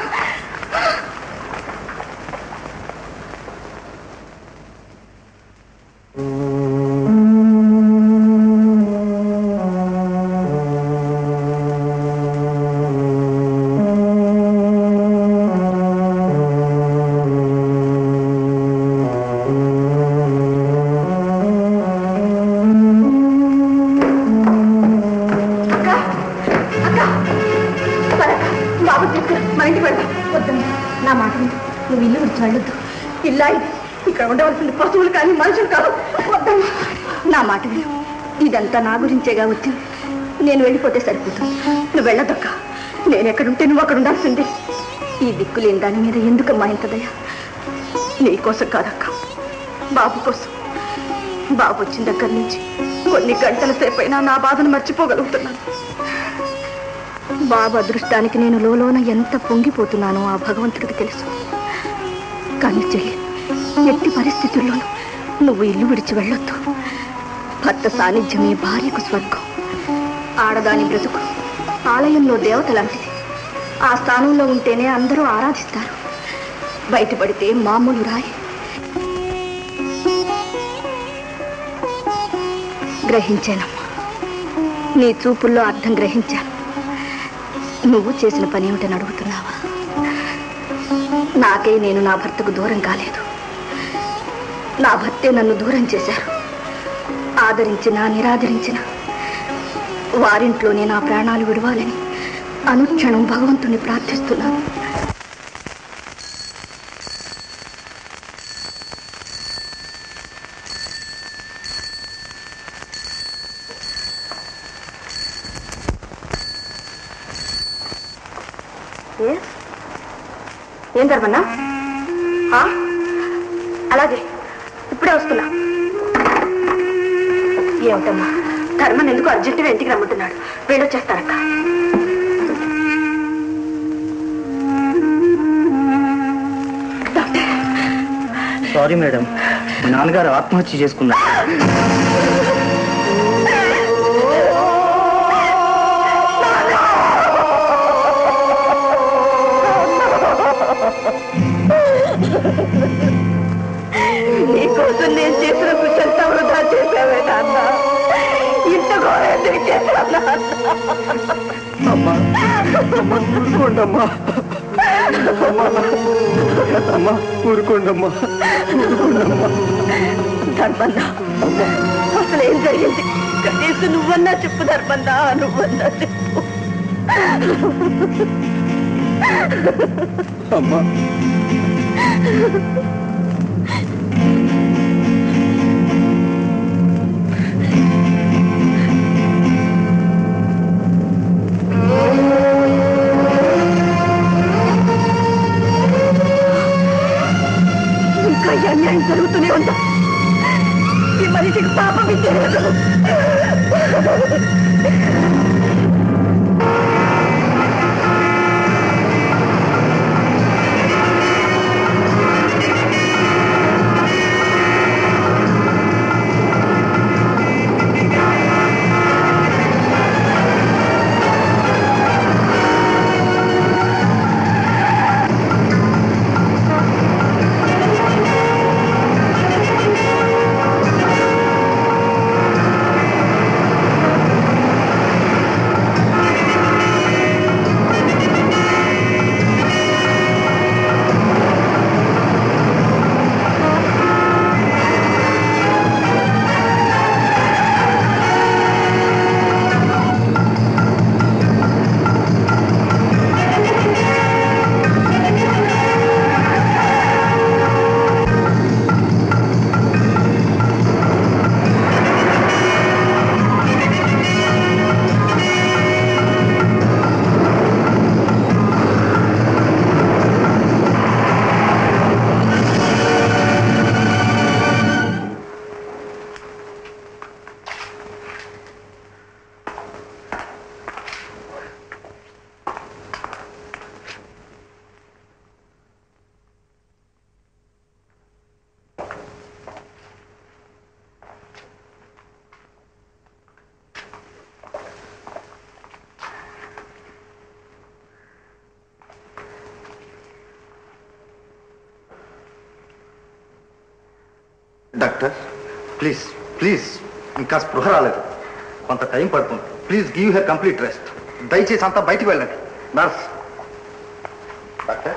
అక్క అక్క పద, బాబు తీసుకురా మన ఇంటికి వెళ్దాం వద్దండి నా మాట విను. నువ్వు ఇల్లు విడిచి వెళ్ళొద్దు ఇల్లా ఇది ఇక్కడ ఉండవలసింది పశువులు కానీ మనుషులు కాదు వద్దండి నా మాట విను ఇదంతా నా గురించేగా వచ్చింది నేను వెళ్ళిపోతే సరిపోతుంది నువ్వు వెళ్ళదక్క నేను ఎక్కడుంటే నువ్వు అక్కడ ఉండాల్సిందే ఈ దిక్కులేని దాని మీద ఎందుకమ్మా ఇంతదయ్యా నీ కోసం కాదక్క బాబు కోసం బాబు వచ్చిన దగ్గర నుంచి కొన్ని గంటల సేపైనా నా బాధను మర్చిపోగలుగుతున్నాను బాబు అదృష్టానికి నేను లోలోన ఎంత పొంగిపోతున్నానో ఆ భగవంతుడికి తెలుసు కానీ చెల్లి ఎట్టి పరిస్థితుల్లోనూ నువ్వు ఇల్లు విడిచి వెళ్ళొద్దు భర్త సాన్నిధ్యమే భార్యకు స్వర్గం ఆడదాని బ్రతుకు ఆలయంలో దేవత లాంటిది ఆ స్థానంలో ఉంటేనే అందరూ ఆరాధిస్తారు బయటపడితే మామూలు రాయి గ్రహించానమ్మా నీ చూపుల్లో అర్థం గ్రహించాను నువ్వు చేసిన పని ఏమిటని అడుగుతున్నావా నాకే నేను నా భర్తకు దూరం కాలేదు నా భర్తే నన్ను దూరం చేశారు ఆదరించినా నిరాదరించినా వారింట్లోనే నా ప్రాణాలు విడవాలని అనుక్షణం భగవంతుని ప్రార్థిస్తున్నాను ఏం ధర్మన్నా ఆ? అలాగే ఇప్పుడే వస్తున్నా ఏమిటమ్మా ధర్మన్ ఎందుకు అర్జెంటుగా ఇంటికి రమ్మంటున్నాడు వెళ్ళొచ్చేస్తారక్క సారీ మేడం మీ నాన్నగారు ఆత్మహత్య చేసుకున్నారు నీకోసం నేను చేసిన కృషంతా వృధా చేశావే నాన్న ఇంత ఘోరం ఎందుకు చేశావు అమ్మా అమ్మా ఊరుకోండమ్మా అమ్మా ఊరుకోండమ్మా ఊరుకోండమ్మా ధర్మన్నా అసలు ఏం జరిగింది కనీసం నువ్వన్నా చెప్పు ధర్మన్నా నువ్వన్నా చెప్పు అమ్మా ఇంకా ఈ అన్యాయం జరుగుతూనే ఉందా ఈ మనిషికి పాపం తెలియదు డాక్టర్ ప్లీజ్ ప్లీజ్ ఇంకా స్పృహ రాలేదు కొంత టైం పడుతుంది please give her complete rest దయచేసి అంతా బయటికి వెళ్ళండి నర్స్ డాక్టర్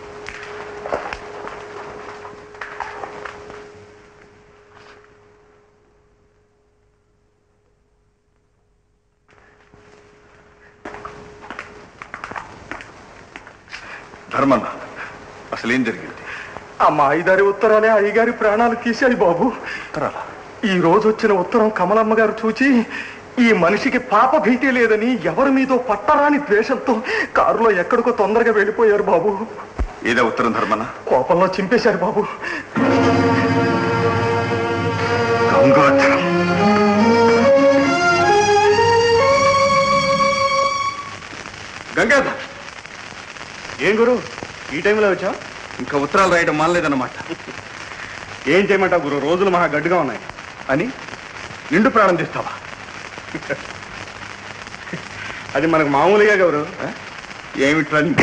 ధర్మన్న అసలు ఏం జరిగింది ఆ మాయిదారి ఉత్తరాలే అయ్యగారి ప్రాణాలు తీశాయి బాబు ఉత్తరాలా ఈ రోజు వచ్చిన ఉత్తరం కమలమ్మ గారు చూచి ఈ మనిషికి పాప భీతి లేదని ఎవరి మీదో పట్టరాని ద్వేషంతో కారులో ఎక్కడికో తొందరగా వెళ్ళిపోయారు బాబు ఏదా ఉత్తరం ధర్మన్న కోపంలో చింపేశారు బాబు గంగాధరం గంగాధర్ ఏం గురు ఈ టైంలో వచ్చా ఇంకా ఉత్తరాలు రాయడం మానలేదన్నమాట ఏం చేయమంటావు గురు రోజులు మహా గడ్డుగా ఉన్నాయి అని నిండు ప్రాణం తీస్తావా అది మనకు మామూలుగా గౌరు ఏమిట్రా నీ-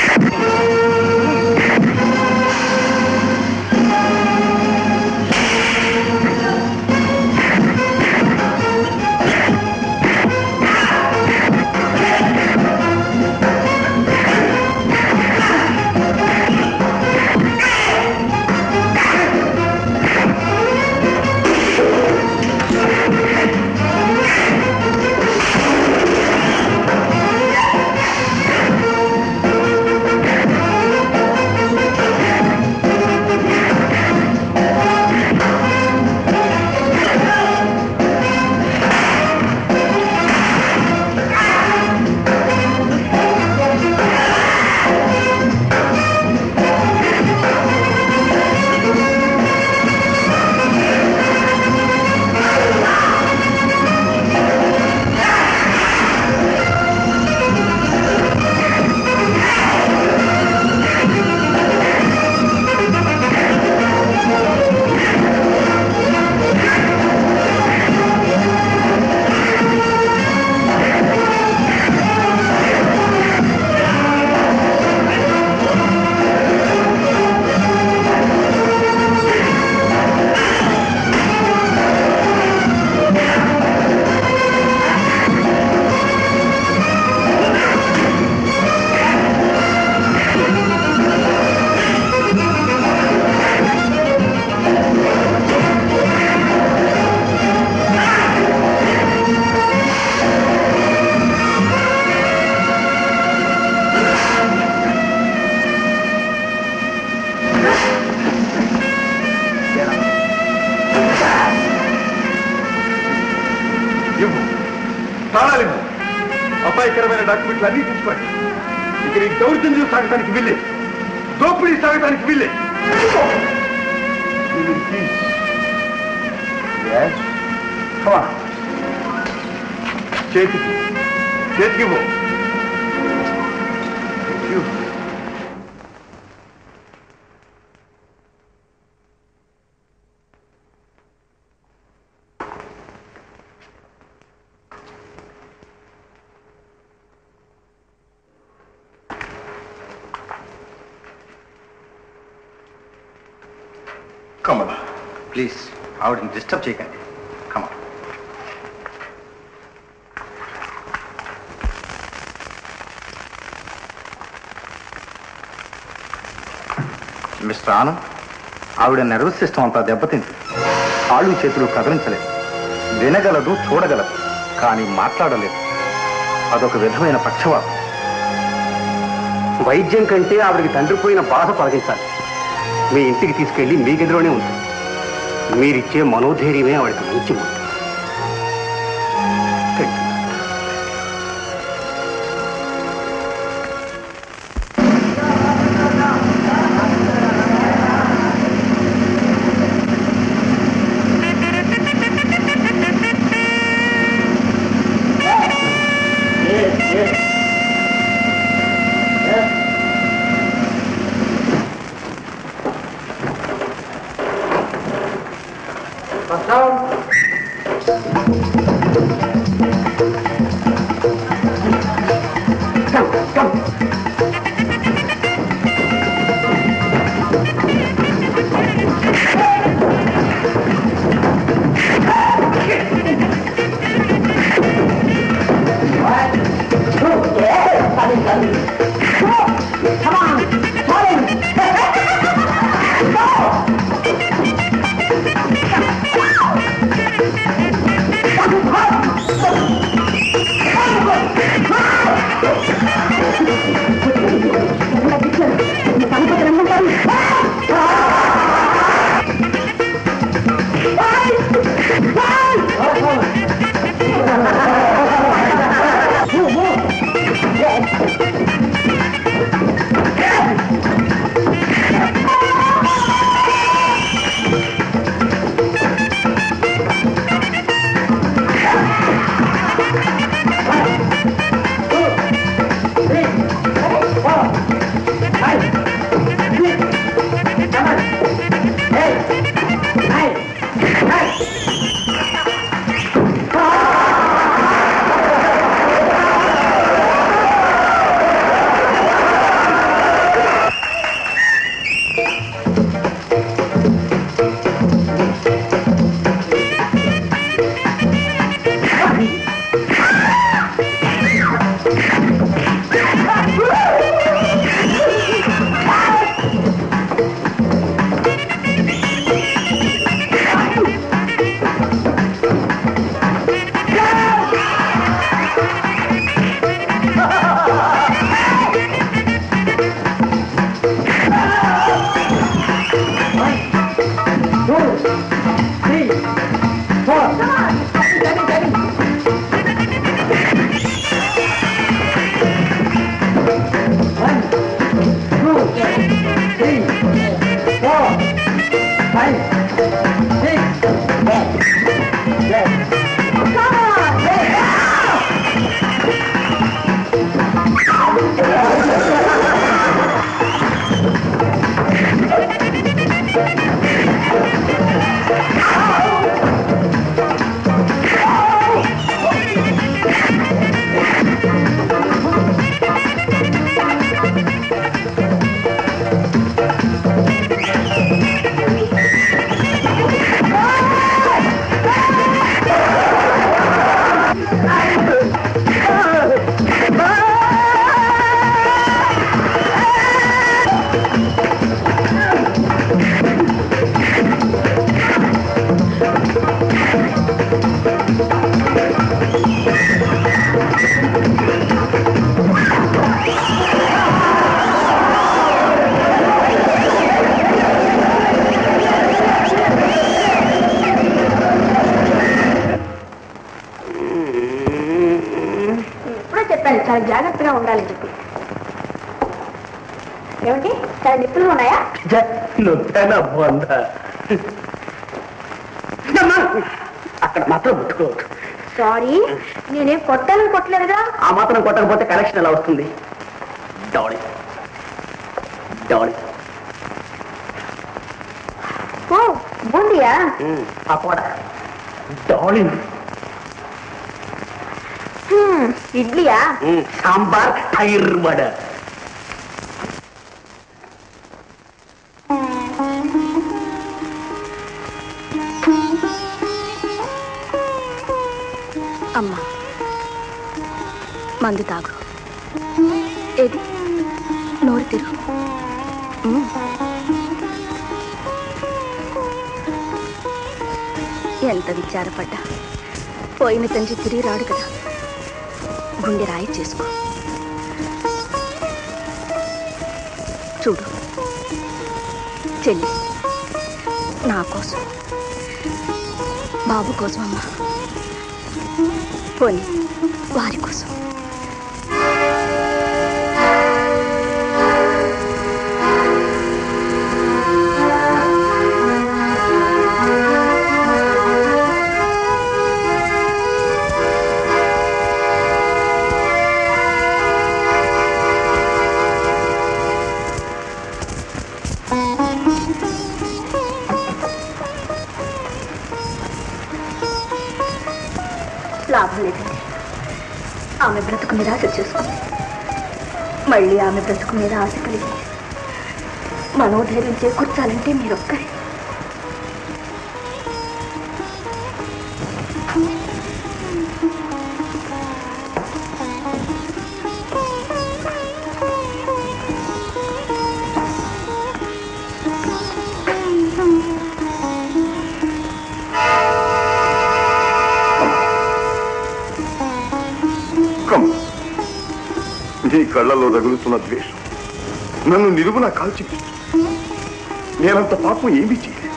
ఇవ్వు ప్రాణాలు ఇవ్వు అపాయకరమైన డాక్యుమెంట్లు అన్ని తీసుకోండి ఇక నీ దౌర్జన్యం సాగటానికి వీల్లే దోపిడీ సాగటానికి వీల్లే చేతికి చేతికి ఇవ్వు ఇవ్వు. కమల ప్లీజ్ ఆవిడని డిస్టర్బ్ చేయకండి కమల మిస్టర్ ఆనంద్ ఆవిడ నర్వస్ సిస్టమ్ అంతా దెబ్బతింది కాళ్ళు చేతులు కదిలించలేదు వినగలదు చూడగలదు కానీ మాట్లాడలేదు అదొక విధమైన పక్షవాతం వైద్యం కంటే ఆవిడకి తండ్రి పోయిన బాధ తొలగించాలి మీ ఇంటికి తీసుకెళ్లి మీ గదిలోనే ఉంది మీరిచ్చే మనోధైర్యమే ఆవిడకి మంచి మందు. Come, come. ఇప్పుడే చెప్పాను చాలా జాగ్రత్తగా ఉండాలని చెప్పి ఏమిటి చాలా నిప్పులు ఉన్నాయా నొప్పానా బాగుందా అక్కడ మాత్రం ముట్టుకోవద్దు సారీ నేనేం కొట్టాలని కొట్టలేదుగా ఆ మాత్రం కొట్టకపోతే కనెక్షన్ ఎలా వస్తుంది డౌడి డౌడి ఓ బూందియా ఆ పోడ డౌలింగ్ హ్మ్, ఇడ్లీయా సాంబార్ టైర్ వడ అమ్మా మందు తాగు ఏది నోరు తిరుగు ఉమ్. ఎంత విచారపడ్డా పోయిన తండ్రి తిరిగి రాడు కదా గుండె రాయి చేసుకో చూడు చెల్లి నా కోసం బాబు కోసం అమ్మా పోనీ వారి కోసం లాభం లేదండి ఆమె బ్రతుకు మీద ఆశ చేసుకుంది మళ్ళీ ఆమె బ్రతుకు మీద ఆశ కలిగి మనోధైర్యం చేకూర్చాలంటే మీరొక్కరే కమ్ నీ కళ్ళలో రగులుతున్న ద్వేషం నన్ను నిలువునా కాల్చిపిస్తుంది నేనంత పాపం ఏమీ చేయలేదు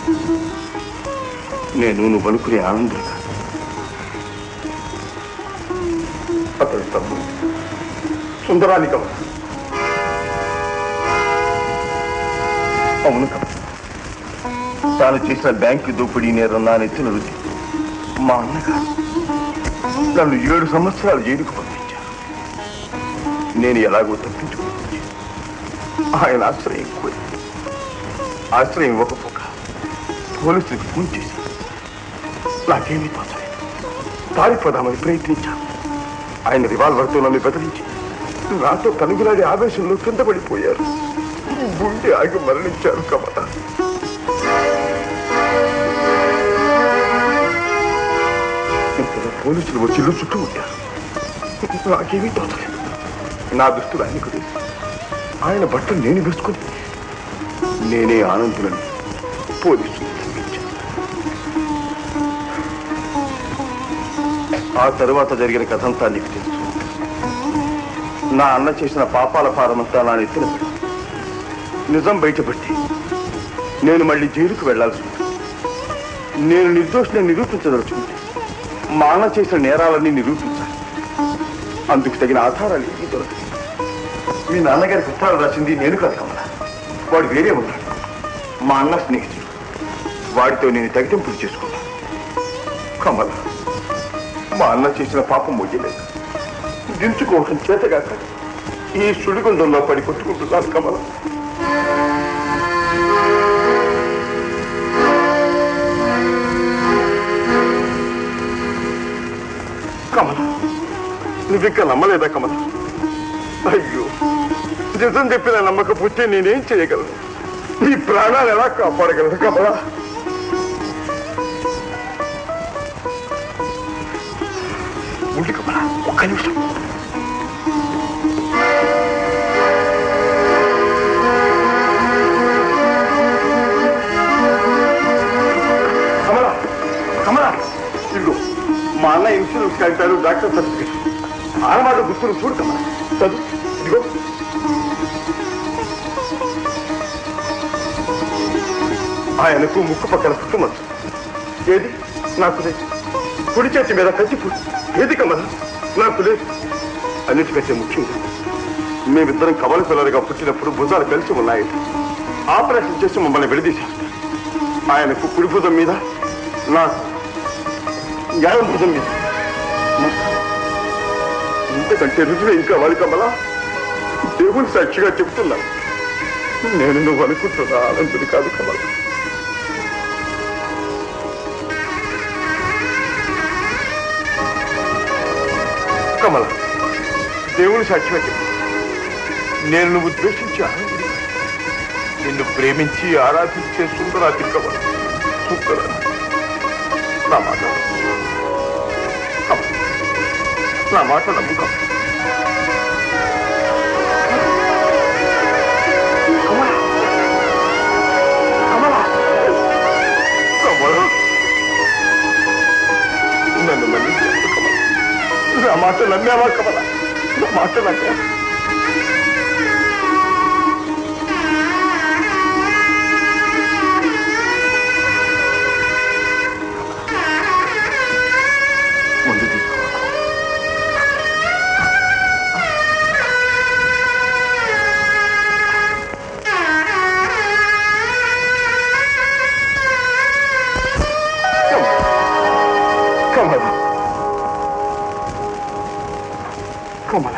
నేను నువ్వు అనుకునే ఆనందం కాదు అతడు తప్పు సుందరానికి అవును అవును కమ్మ తాను చేసిన బ్యాంకు దోపిడీ నేరం నా నెత్తిన రుచి మా అన్నగారు నన్ను ఏడు సంవత్సరాలు జైలుకు పంపించారు నేను ఎలాగో తప్పించుకోవచ్చు ఆయన ఆశ్రయం కోరి ఆశ్రయం ఇవ్వకపోక పోలీసులకు ఫోన్ చేశాను నాకేమీ తోచలేదు పారిపోదామని ప్రయత్నించాను ఆయన రివాల్వర్తో నన్ను బెదిరించి నాతో తనుగులాడే ఆవేశంలో కింద పడిపోయారు గుండె ఆగి మరణించారు కమల ఇంతలో పోలీసులు వచ్చి ఇల్లు చుట్టూ ఉంటారు నాకేమీ తోచలేదు నా దుస్తులు ఆయనకు తెలుసు ఆయన బట్టలు నేను వేసుకుని నేనే ఆనందులని పోలీసులు చూపించాను ఆ తరువాత జరిగిన కథంతా నీకు తెలుసు నా అన్న చేసిన పాపాల భారమంతా నా నెత్తిన పడింది. నిజం బయటపడితే నేను మళ్ళీ జైలుకు వెళ్లాల్సి ఉంటుంది నేను నిర్దోషిని నిరూపించదలుచుకుంటే మా అన్న చేసిన నేరాలన్నీ నిరూపించాలి అందుకు తగిన ఆధారాలు ఏమీ దొరకలేదు మీ నాన్నగారికి ఉత్తరాలు రాసింది నేను కాదు కమలా వాడు వేరే ఉన్నాడు మా అన్న స్నేహితుడు వాడితో నేను తెగతింపులు చేసుకున్నాను కమల మా అన్న చేసిన పాపం మొయ్యలేదు దించుకోవటం చేతగాక ఈ సుడిగుండంలో పడి కొట్టుకుంటున్నాను కమల కమల నువ్వింకా నమ్మలేదా కమల అయ్యో నిజం చెప్పిన నమ్మకపోతే నేనేం చేయగలను నీ ప్రాణాలు ఎలా కాపాడగలను కమలా ఉండి కమలా ఒక్క నిమిషం కమలా కమలా ఇదిగో మా అన్న ఇన్సూరెన్స్ కాగితాలు డాక్టర్ సర్టిఫికేట్ ఆడవాళ్ళ గుర్తులు చూడు కమలా చదువు ఇదిగో ఆయనకు ముక్కు పక్కన పుట్టుమచ్చు ఏది నాకు లేదు కుడి చేతి మీద కచ్చిపు ఏది కమల నాకు లేదు అన్నిటికంటే ముఖ్యంగా మేమిద్దరం కమల పిల్లలుగా పుట్టినప్పుడు భుజాలు కలిసి ఉన్నాయి ఆపరేషన్ చేసి మమ్మల్ని విడదీశారు ఆయనకు కుడి భుజం మీద నాకు న్యాయం భుజం మీద ఇంతకంటే రుజువు ఇంకా వాడి కమల దేవుని సాక్షిగా చెబుతున్నాను నేను నువ్వు అనుకుంటున్నా ఆనందుని కాదు కమల కమల దేవుని సాక్ష్యం చెప్పు నేను నువ్వు ద్వేషించి ఆనందిని నిన్ను ప్రేమించి ఆరాధించే సుందరాతి కమల సుందర నా మాట నమ్ము. కమల, నా మాట నమ్ము కమల. కమల, కమల, కమల. నన్ను మన్నించు కమల నా మాట నమ్మావా కమల నా మాట నమ్మా ముందు తీసుకో కమల కమల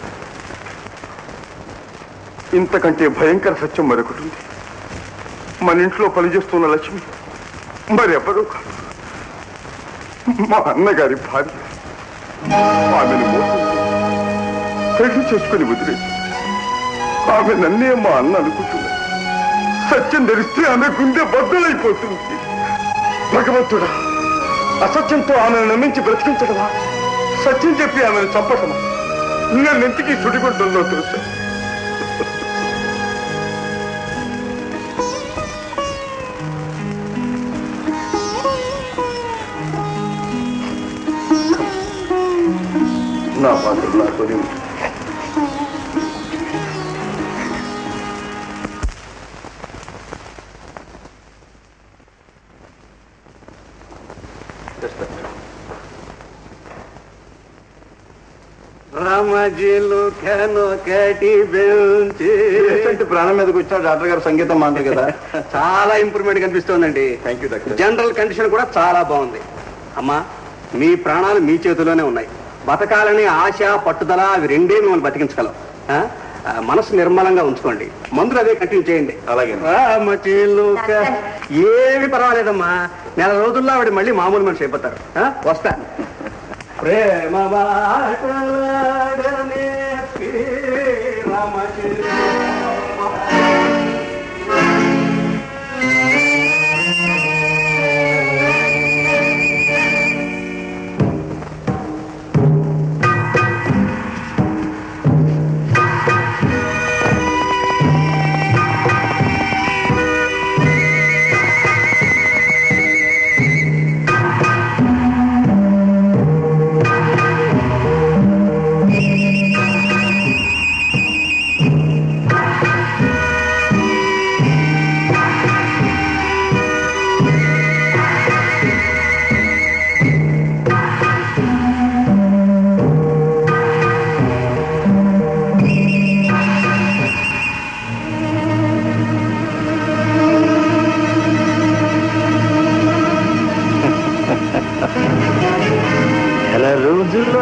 ఇంతకంటే భయంకర సత్యం మరొకటి ఉంది మన ఇంట్లో పనిచేస్తున్న లక్ష్మి మరెవరూ కాదు మా అన్నగారి భార్య ఆమెను మోసం చేసి పెళ్లి చేసుకుని వదిలేదు ఆమె నన్నే మా అన్న అనుకుంటున్నాడు సత్యం ధరిస్తే ఆమె గుండె బద్దలైపోతుంది భగవంతుడా అసత్యంతో ఆమెను నమ్మించి బ్రతికించడమా సత్యం చెప్పి ఆమెను చంపటమా నన్నెంతకీ సుడిగుండంలో తెలుసా నా మాటలు నాతోనే ఉంది రామజీలు కటి బెంచి పేషెంట్ ప్రాణం మీదకి వచ్చా డాక్టర్ గారు సంగీతం మాంటారు కదా చాలా ఇంప్రూవ్మెంట్ కనిపిస్తోందండి thank you doctor general condition కూడా చాలా బాగుంది అమ్మా మీ ప్రాణాలు మీ చేతిలోనే ఉన్నాయి బతకాలని ఆశ పట్టుదల అవి రెండే మిమ్మల్ని బతికించగలవు ఆ? ఆ, మనసు నిర్మలంగా ఉంచుకోండి మందులు అదే కంటిన్యూ చేయండి అలాగే. రామచిలుక. ఏమి పర్వాలేదమ్మా నెల రోజుల్లో ఆవిడ మళ్ళీ మామూలు మనిషి అయిపోతారు ఆ? వస్తా ప్రేమ బాటలాడనే రామచిలుక. ఆ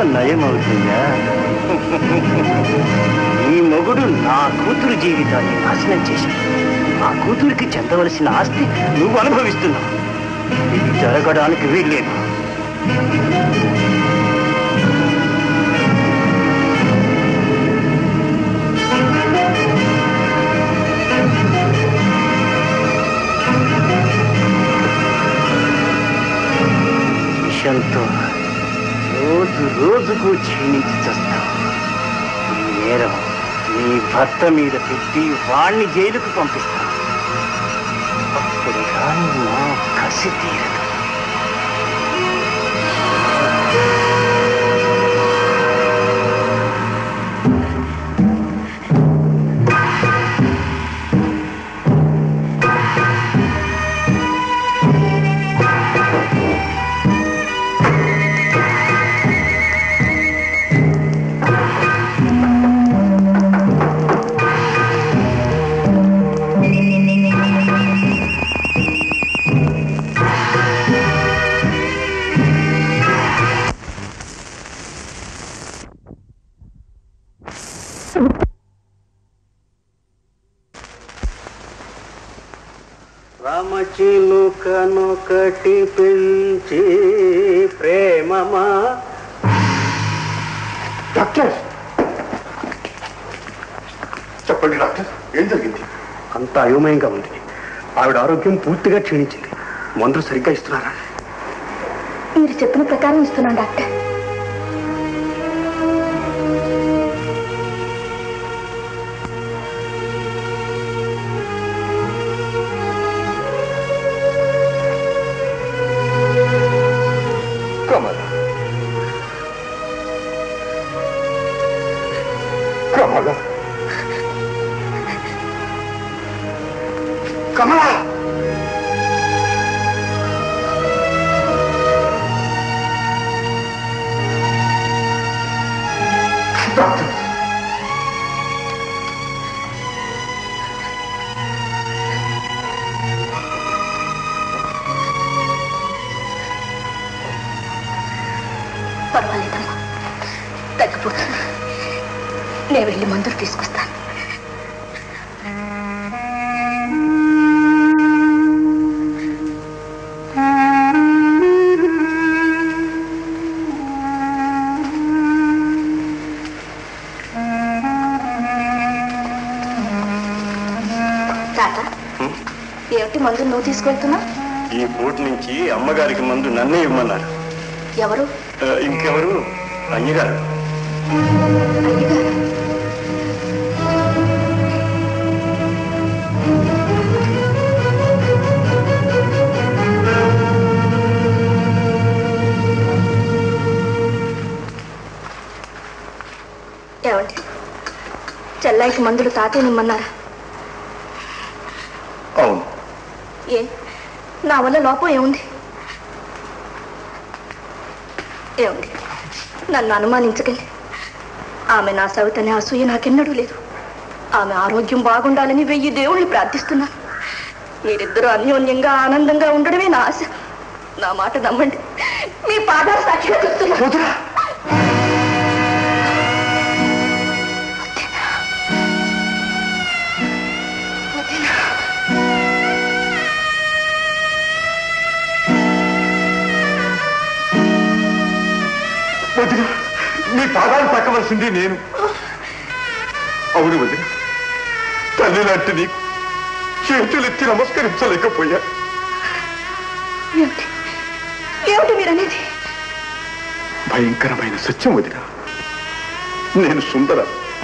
నయమవుతుందా ఈ మొగుడు నా కూతురు జీవితాన్ని నాశనం చేశాడు ఆ కూతురికి చెందవలసిన ఆస్తి నువ్వు అనుభవిస్తున్నావు ఇది జరగడానికి వీల్లేదు విషంతో రోజు రోజుకు క్షీణించి చస్తావు ఈ నేరం నీ భర్త మీద పెట్టి వాణ్ణి జైలుకు పంపిస్తాను అప్పుడు కానీ నా కసి తీరదు రామచిలుకనొకటి పెంచి ప్రేమమా డాక్టర్ చెప్పండి డాక్టర్ ఏం జరిగింది అంత అయోమయంగా ఉంది ఆవిడ ఆరోగ్యం పూర్తిగా క్షీణించింది మందులు సరిగ్గా ఇస్తున్నారా మీరు చెప్పిన ప్రకారం ఇస్తున్నాను డాక్టర్ కమల కమల కమల డాక్టర్ పర్వాలేదమ్మా తగ్గిపోతుంది నేను వెళ్ళి మందులు తీసుకొస్తాను తాత ఏమిటి మందులు నువ్వు తీసుకెళ్తున్నా ఈ పూట నుంచి అమ్మగారికి మందు నన్నే ఇవ్వమన్నారు ఎవరు ఆ, ఇంకెవరు అయ్యగారు అయ్యగారు ఏమండి చెల్లాయికి మందులు తాతే నిమ్మన్నారా అవును ఏ నా వల్ల లోపం ఏముంది ఏముంది నన్ను అనుమానించకండి ఆమె నా సవితని అసూయ నాకెన్నడూ లేదు ఆమె ఆరోగ్యం బాగుండాలని వెయ్యి దేవుణ్ణి ప్రార్థిస్తున్నాను మీరిద్దరూ అన్యోన్యంగా ఆనందంగా ఉండడమే నా ఆశ నా మాట నమ్మండి మీ పాదాలు సాక్షిగా చెప్తున్నా వదిన మీ పాదాలు తక్కవలసింది నేను అవును వదిన తల్లి లాంటి నీకు చేతులెత్తి నమస్కరించలేకపోయా ఏమిటి ఏమిటి మీరనేది భయంకరమైన సత్యం వదిన నేను సుందర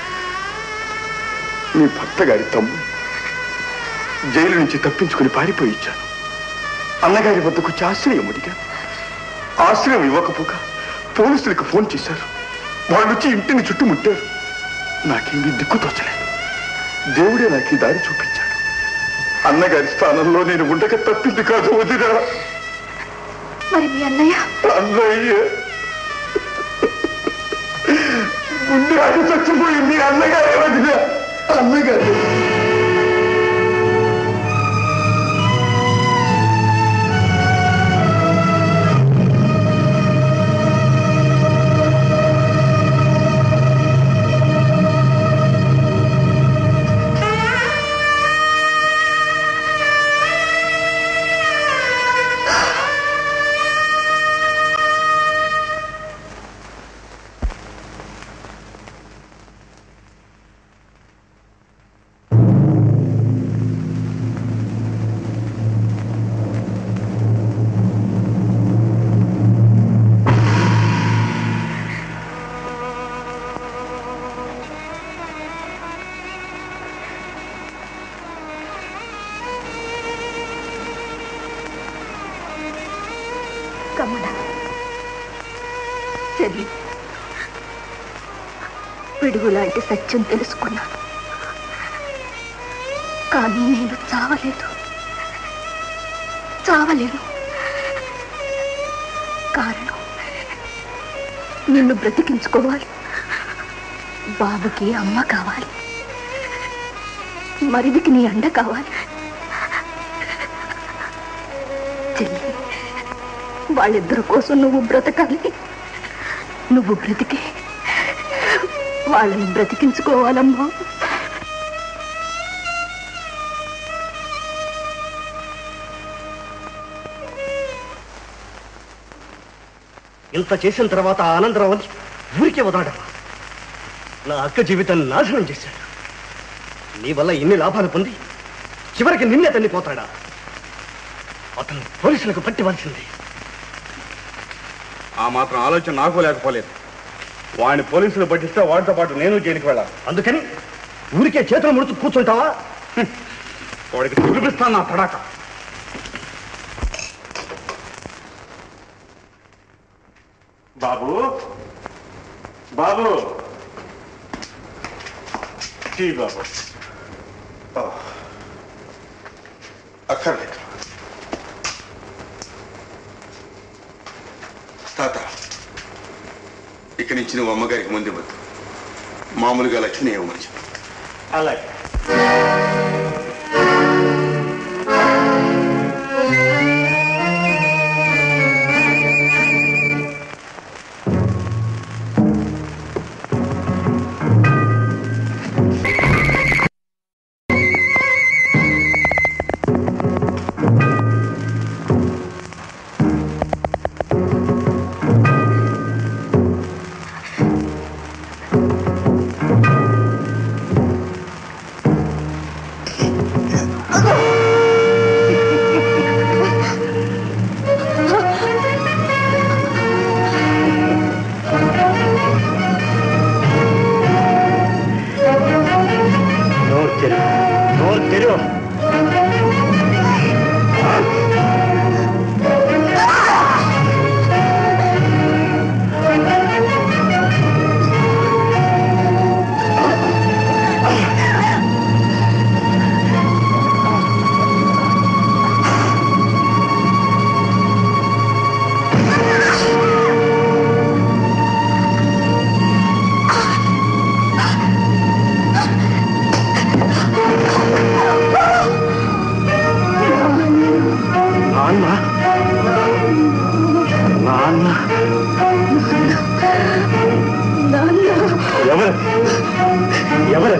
మీ భర్త గారి తమ్ముడు జైలు నుంచి తప్పించుకుని పారిపోయి ఇచ్చాను అన్నగారి వద్దకు వచ్చి ఆశ్రయం అడిగాను ఆశ్రయం ఇవ్వకపోగా పోలీసులకు ఫోన్ చేశారు వాళ్ళు వచ్చి ఇంటిని చుట్టుముట్టారు నాకేమీ దిక్కు తోచలేదు దేవుడే నాకు ఈ దారి చూపించాడు అన్నగారి స్థానంలో నేను ఉండక తప్పింది కాదు వదినా మరి మీ అన్నయ్య అన్నయ్య గుండె ఆగి చచ్చిపోయింది అన్నగారే వదిన అన్నగారు రమణ చెల్లి పిడుగు లాంటి సత్యం తెలుసుకున్నాను కానీ నేను చావలేదు చావలేను కారణం నిన్ను బ్రతికించుకోవాలి బాబుకి అమ్మ కావాలి మరిదికి నీ అండ కావాలి చెల్లి వాళ్ళిద్దరి కోసం నువ్వు బ్రతకాలి నువ్వు బ్రతికి వాళ్ళని బ్రతికించుకోవాలమ్మా ఇంత చేసిన తర్వాత ఆ ఆనందరావుని ఊరికే వదలడమా నా అక్క జీవితాన్ని నాశనం చేశాడు నీ వల్ల ఎన్ని లాభాలు పొంది చివరికి నిన్నే తన్నిపోతాడా అతను పోలీసులకు పట్టివలసింది ఆ మాత్రం ఆలోచన నాకు లేకపోలేదు వాడిని పోలీసులు పట్టిస్తే వాడితో పాటు నేను జైలుకి వెళ్ళాలి అందుకని ఊరికే చేతులు ముడుచు కూర్చుంటావా వాడికి చూపిస్తాను నా తడాక బాబు బాబు టీ బాబు అక్కర్లేదు తాత ఇక నుంచి నువ్వు అమ్మగారికి ముందు ఇవ్వద్దు మామూలుగా లక్ష్మి ఇవ్వమని చెప్పు అలాగే నోరు తెరువు నోరు తెరువు నాన్న నాన్న ఎవరు ఎవరు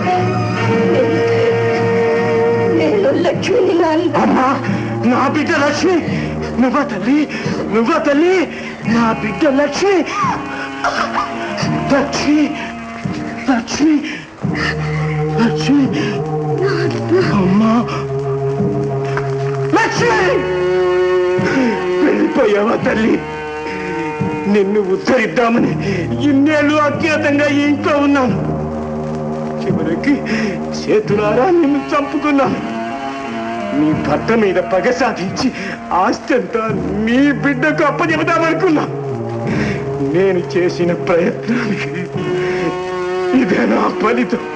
నేను లక్ష్మిని నాన్న అమ్మా నా బిడ్డ లక్ష్మి నువ్వా తల్లి నువ్వా తల్లి నా బిడ్డ లక్ష్మి లక్ష్మి లక్ష్మి లక్ష్మి అమ్మా లక్ష్మి వెళ్ళిపోయావా తల్లి నిన్ను ఉద్ధరిద్దామని ఇన్నేళ్ళు అజ్ఞాతంగా ఈ ఇంట్లో ఉన్నాను చివరికి చేతులారా నిన్ను చంపుకున్నాను మీ భర్త మీద పగ సాధించి ఆస్తి అంతా మీ బిడ్డకు అప్పచెబుదామనుకున్నా నేను చేసిన ప్రయత్నానికి ఇదే నా ఫలితం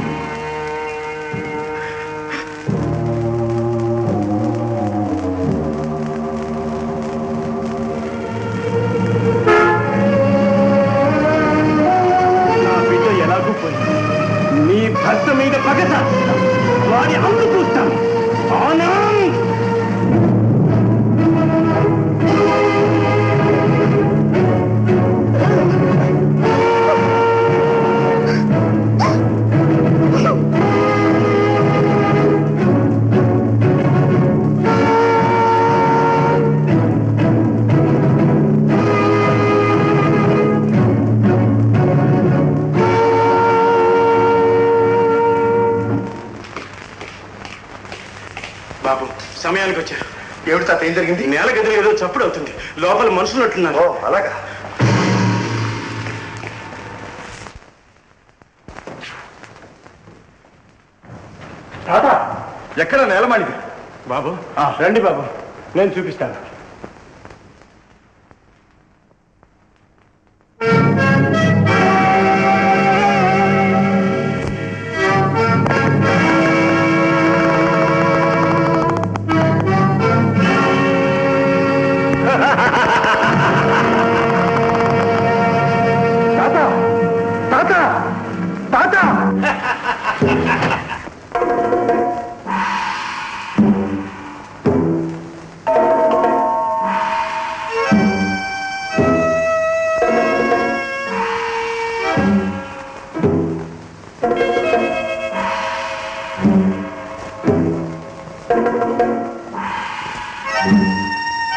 నా బిడ్డ ఎలాగూ పోయింది నీ భర్త మీద పగ సాధిస్తా వాడి అందు చూస్తాను ఆనంద్ బాబు సమయానికి వచ్చారు ఏమిటి తాత ఏం జరిగింది నేల గదిలో ఏదో చప్పుడు అవుతుంది లోపల మనుషులు ఉంటున్నారు ఓ అలాగా తాత ఎక్కడ నేలమాడిది బాబు రండి బాబు నేను చూపిస్తాను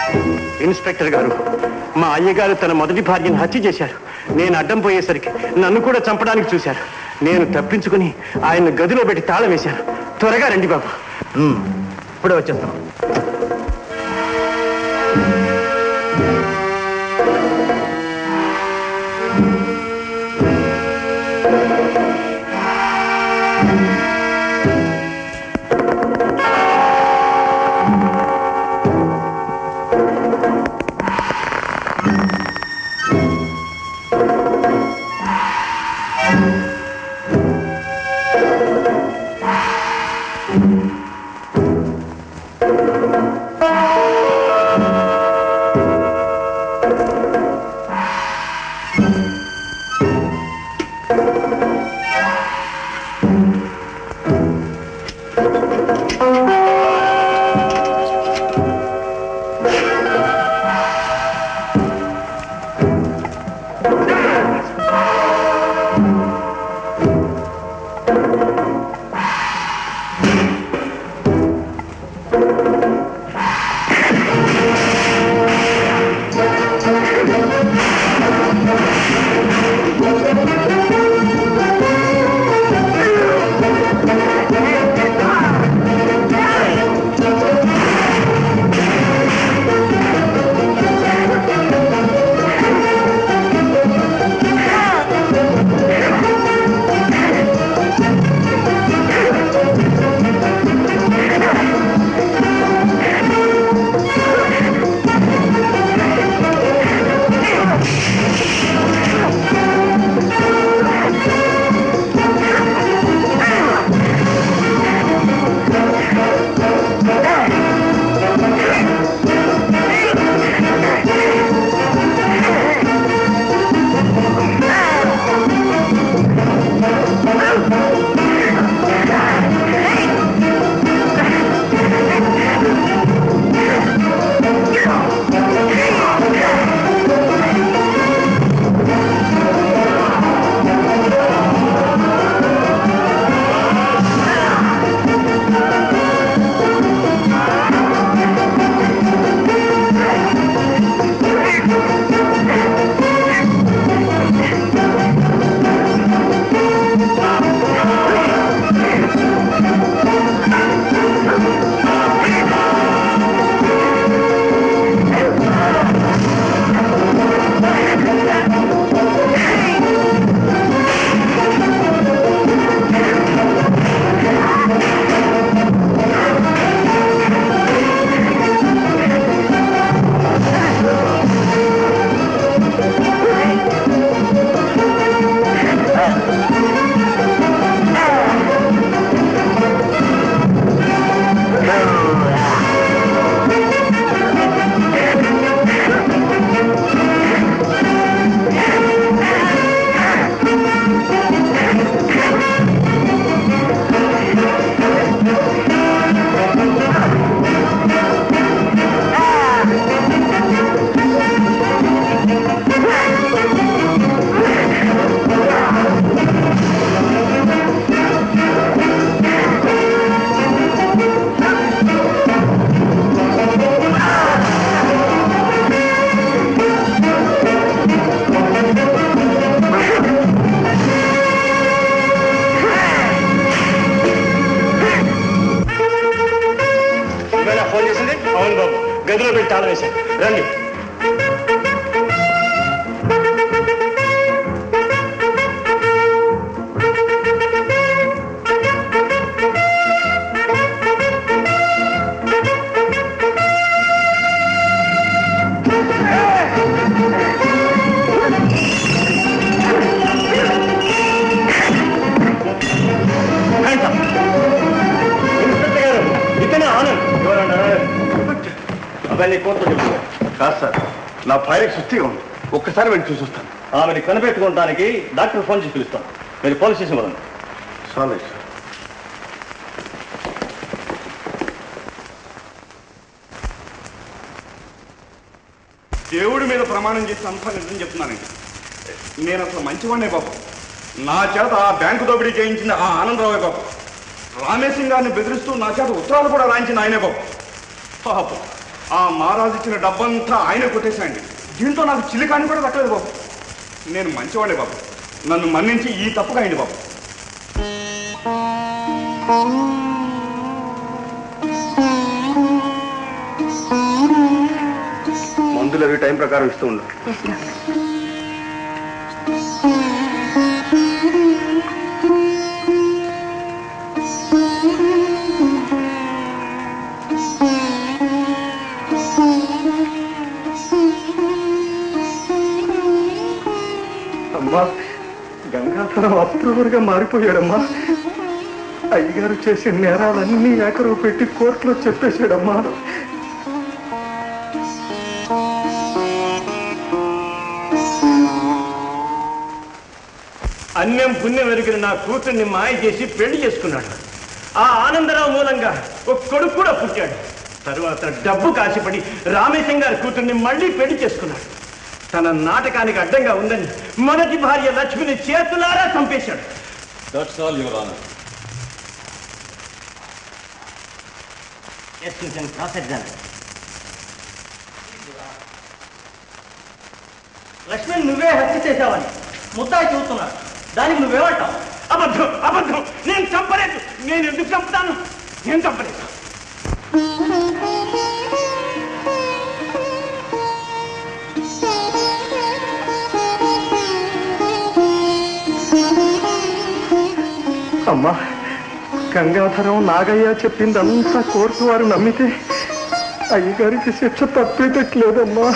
ఇన్స్పెక్టర్ గారు మా అయ్యగారు తన మొదటి భార్యను హత్య చేశారు నేను అడ్డం పోయేసరికి నన్ను కూడా చంపడానికి చూశారు నేను తప్పించుకుని ఆయన గదిలో పెట్టి తాళం వేశాను త్వరగా రండి బాబు ఇప్పుడే వచ్చేస్తాం ఇవేనా ఫోన్ చేసింది అవును బాబు గదిలో పెట్టి తాళం వేశాను రండి Hands up. ఇన్స్పెక్టర్ గారు ఇతనే ఆనంద్ అవన్నీ కోర్టు చెప్తాను కాదు సార్ నా భార్యకి సుస్థిగా ఉంది ఒక్కసారి వెళ్ళి చూసి వస్తాను ఆమెని కనిపెట్టుకోవడానికి డాక్టర్ ఫోన్ చేసి పిలుస్తాను మీరు పోలీస్ స్టేషన్ వదండి చాలే సార్ దేవుడి మీద ప్రమాణం చేసి అంతా నిజం చెప్తున్నానండి నేను అసలు మంచివాడినే బాబు నా చేత ఆ బ్యాంకు దోపిడీ చేయించింది ఆ ఆనందరావే బాబు రామేశం గారిని బెదిరిస్తూ నా చేత ఉత్తరాలు కూడా రాయించింది ఆయనే బాబు పాపం ఆ మహారాజు ఇచ్చిన డబ్బంతా ఆయన కొట్టేశాండి దీంతో నాకు చిలికాని కూడా దక్కలేదు బాబు నేను మంచివాడే బాబు నన్ను మన్నించి ఈ తప్పుగా అయింది బాబు మందులు అవి టైం ప్రకారం ఇస్తూ ఉండు అమ్మా గంగాధరం అప్రూవర్గా మారిపోయాడమ్మా అయ్యగారు చేసే నేరాలన్నీ ఏకరువు పెట్టి కోర్టులో చెప్పేశాడమ్మా అన్యం పుణ్యం ఎరిగిన నా కూతుర్ని మాయ చేసి పెళ్లి చేసుకున్నాడు ఆ ఆనందరావు మూలంగా ఒక కొడుకు కూడా పుట్టాడు తరువాత డబ్బు కాసిపడి రామేశం గారి కూతుర్ని మళ్ళీ పెళ్లి చేసుకున్నాడు తన నాటకానికి అడ్డంగా ఉందని మొదటి భార్య లక్ష్మిని చేతులారా చంపేశాడు that's all your honour yes you can cross exam Lakshmi నువ్వే హత్య చేశావని ముద్దాయి చూస్తున్నాడు దానికి నువ్వేమంటావు అబద్ధం అబద్ధం నేను చంపలేదు నేను ఎందుకు చంపుతాను నేను చంపలేదు అమ్మా గంగాధరం నాగయ్య చెప్పిందంతా కోర్టు వారు నమ్మితే అయ్యగారికి శిక్ష తప్పేటట్లేదమ్మా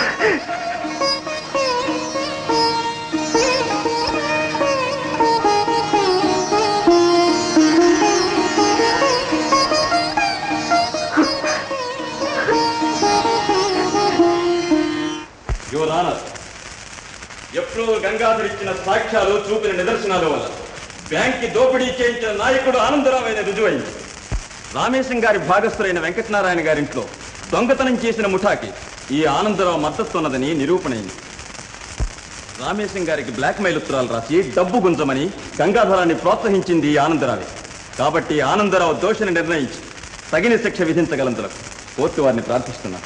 యువర్ ఆనర్ ఎప్పుడో గంగాధర్ ఇచ్చిన సాక్ష్యాలు చూపిన నిదర్శనాల వల్ల బ్యాంక్ దోపిడీ చేయించిన నాయకుడు ఆనందరావు రుజువైంది రామేశం గారి భాగస్థులైన వెంకటనారాయణ గారింట్లో దొంగతనం చేసిన ముఠాకి ఈ ఆనందరావు మద్దతున్నదని నిరూపణైంది రామేశం గారికి బ్లాక్మెయిల్ ఉత్తరాలు రాసి డబ్బు గుంజమని గంగాధరాన్ని ప్రోత్సహించింది ఈ ఆనందరావే కాబట్టి ఆనందరావు దోషిని నిర్ణయించి తగిన శిక్ష విధించగలందులకు కోర్టు వారిని ప్రార్థిస్తున్నారు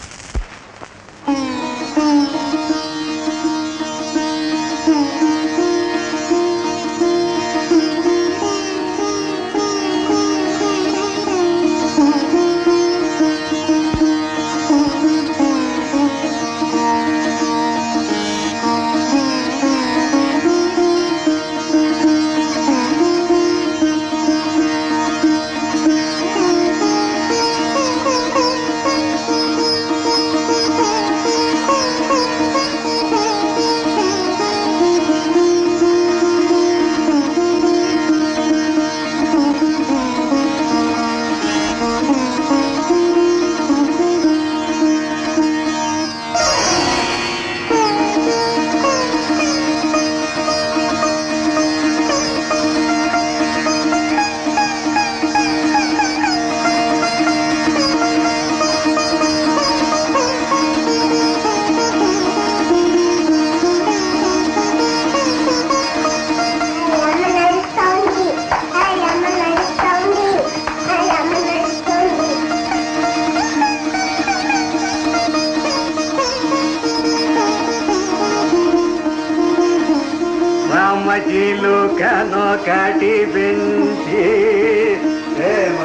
రామజీలు కనొకటి పెంచి ప్రేమ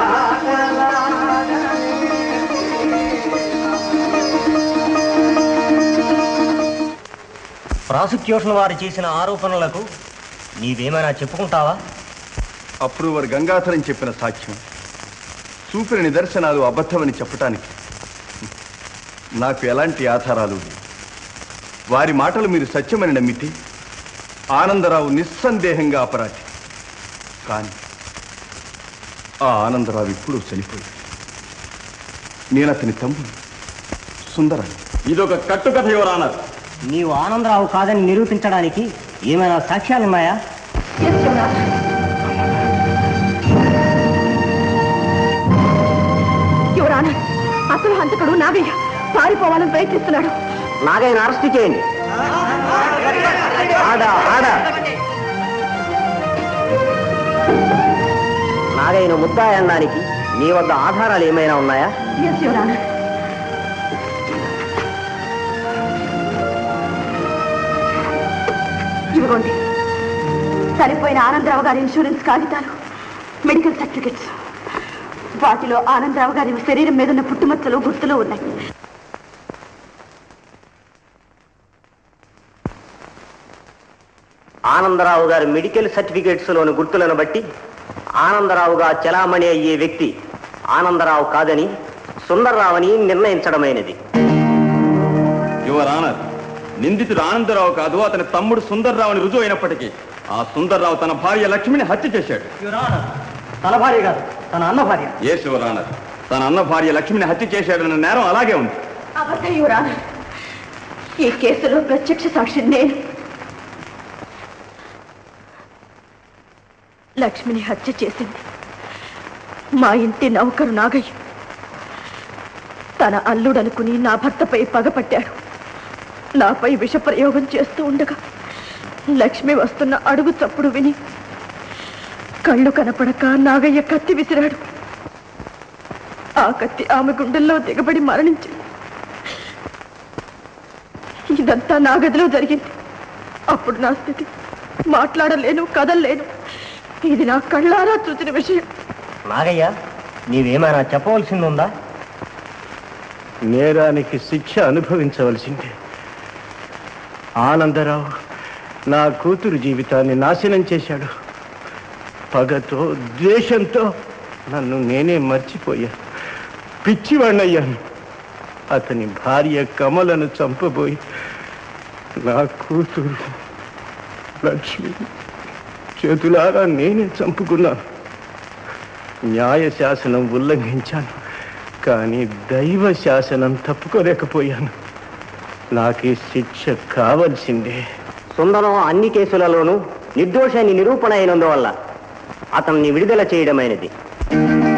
ప్రాసిక్యూషన్ వారు చేసిన ఆరోపణలకు నీవేమైనా చెప్పుకుంటావా అప్రూవర్ గంగాధరం చెప్పిన సాక్ష్యం చూపిన నిదర్శనాలు అబద్ధమని చెప్పటానికి నాకు ఎలాంటి ఆధారాలు లేవు వారి మాటలు మీరు సత్యమని నమ్మితే ఆనందరావు నిస్సందేహంగా అపరాధి కానీ ఆ ఆనందరావు ఇప్పుడు చనిపోయింది నేను అతని తమ్ముడు సుందరాన్ని ఇదొక కట్టుకథ యువరానర్ నీవు ఆనందరావు కాదని నిరూపించడానికి ఏమైనా సాక్ష్యాలున్నాయా యువరాన అసలు హంతకుడు నాగయ్య పారిపోవాలని ప్రయత్నిస్తున్నాడు నాగైన అరెస్ట్ చేయండి ఆడ ఆడ నాగైన ముద్దాయి అనడానికి నీ వద్ద ఆధారాలు ఏమైనా ఉన్నాయా ఎస్ యువరాన ఇదిగోండి చనిపోయిన ఆనందరావు గారి ఇన్సూరెన్స్ కాగితాలు మెడికల్ సర్టిఫికెట్స్ వాటిలో ఆనందరావు గారి శరీరం మీద ఉన్న పుట్టుమచ్చలు గుర్తులు ఉన్నాయి ఆనందరావు గారి మెడికల్ సర్టిఫికేట్స్ లోని గుర్తులను బట్టి ఆనందరావుగా చలామణి అయ్యే వ్యక్తి ఆనందరావు కాదని సుందర్రావుని నిర్ణయించడమైనది యువర్ ఆనర్ నిందితుడు ఆనందరావు కాదు అతని తమ్ముడు సుందర్రావుని రుజువు అయినప్పటికీ ఆ సుందర్రావు తన భార్య లక్ష్మిని హత్య చేశాడు తన భార్య కాదు తన అన్న భార్య ఏ యువర్ ఆనర్ తన అన్న భార్య లక్ష్మిని హత్య చేశాడన్న నేరం అలాగే ఉంది అబద్ధం యువరానర్ ఈ కేసులో ప్రత్యక్ష సాక్షి నేను లక్ష్మిని హత్య చేసింది మా ఇంటి నౌకరు నాగయ్య తన అల్లుడనుకుని నా భర్తపై పగపట్టాడు నాపై విషప్రయోగం చేస్తూ ఉండగా లక్ష్మి వస్తున్న అడుగు చప్పుడు విని కళ్ళు కనపడక నాగయ్య కత్తి విసిరాడు ఆ కత్తి ఆమె గుండెల్లో దిగబడి మరణించింది ఇదంతా నా గదిలో జరిగింది అప్పుడు నా స్థితి మాట్లాడలేను కదలలేను ఇది నా కళ్ళారా చూసిన విషయం నాగయ్య నీవేమైనా చెప్పవలసింది ఉందా నేరానికి శిక్ష అనుభవించవలసిందే ఆనందరావు నా కూతురు జీవితాన్ని నాశనం చేశాడు పగతో ద్వేషంతో నన్ను నేనే మర్చిపోయాను పిచ్చివాణ్ణయ్యాను అతని భార్య కమలను చంపబోయి నా కూతురు లక్ష్మి చేతులారా నేనే చంపుకున్నాను న్యాయ శాసనం ఉల్లంఘించాను కానీ దైవ శాసనం తప్పుకోలేకపోయాను నాకు ఈ శిక్ష కావలసిందే సుందరం అన్ని కేసులలోనూ నిర్దోషాన్ని నిరూపణ అయినందువల్ల అతన్ని విడుదల చేయడమైనది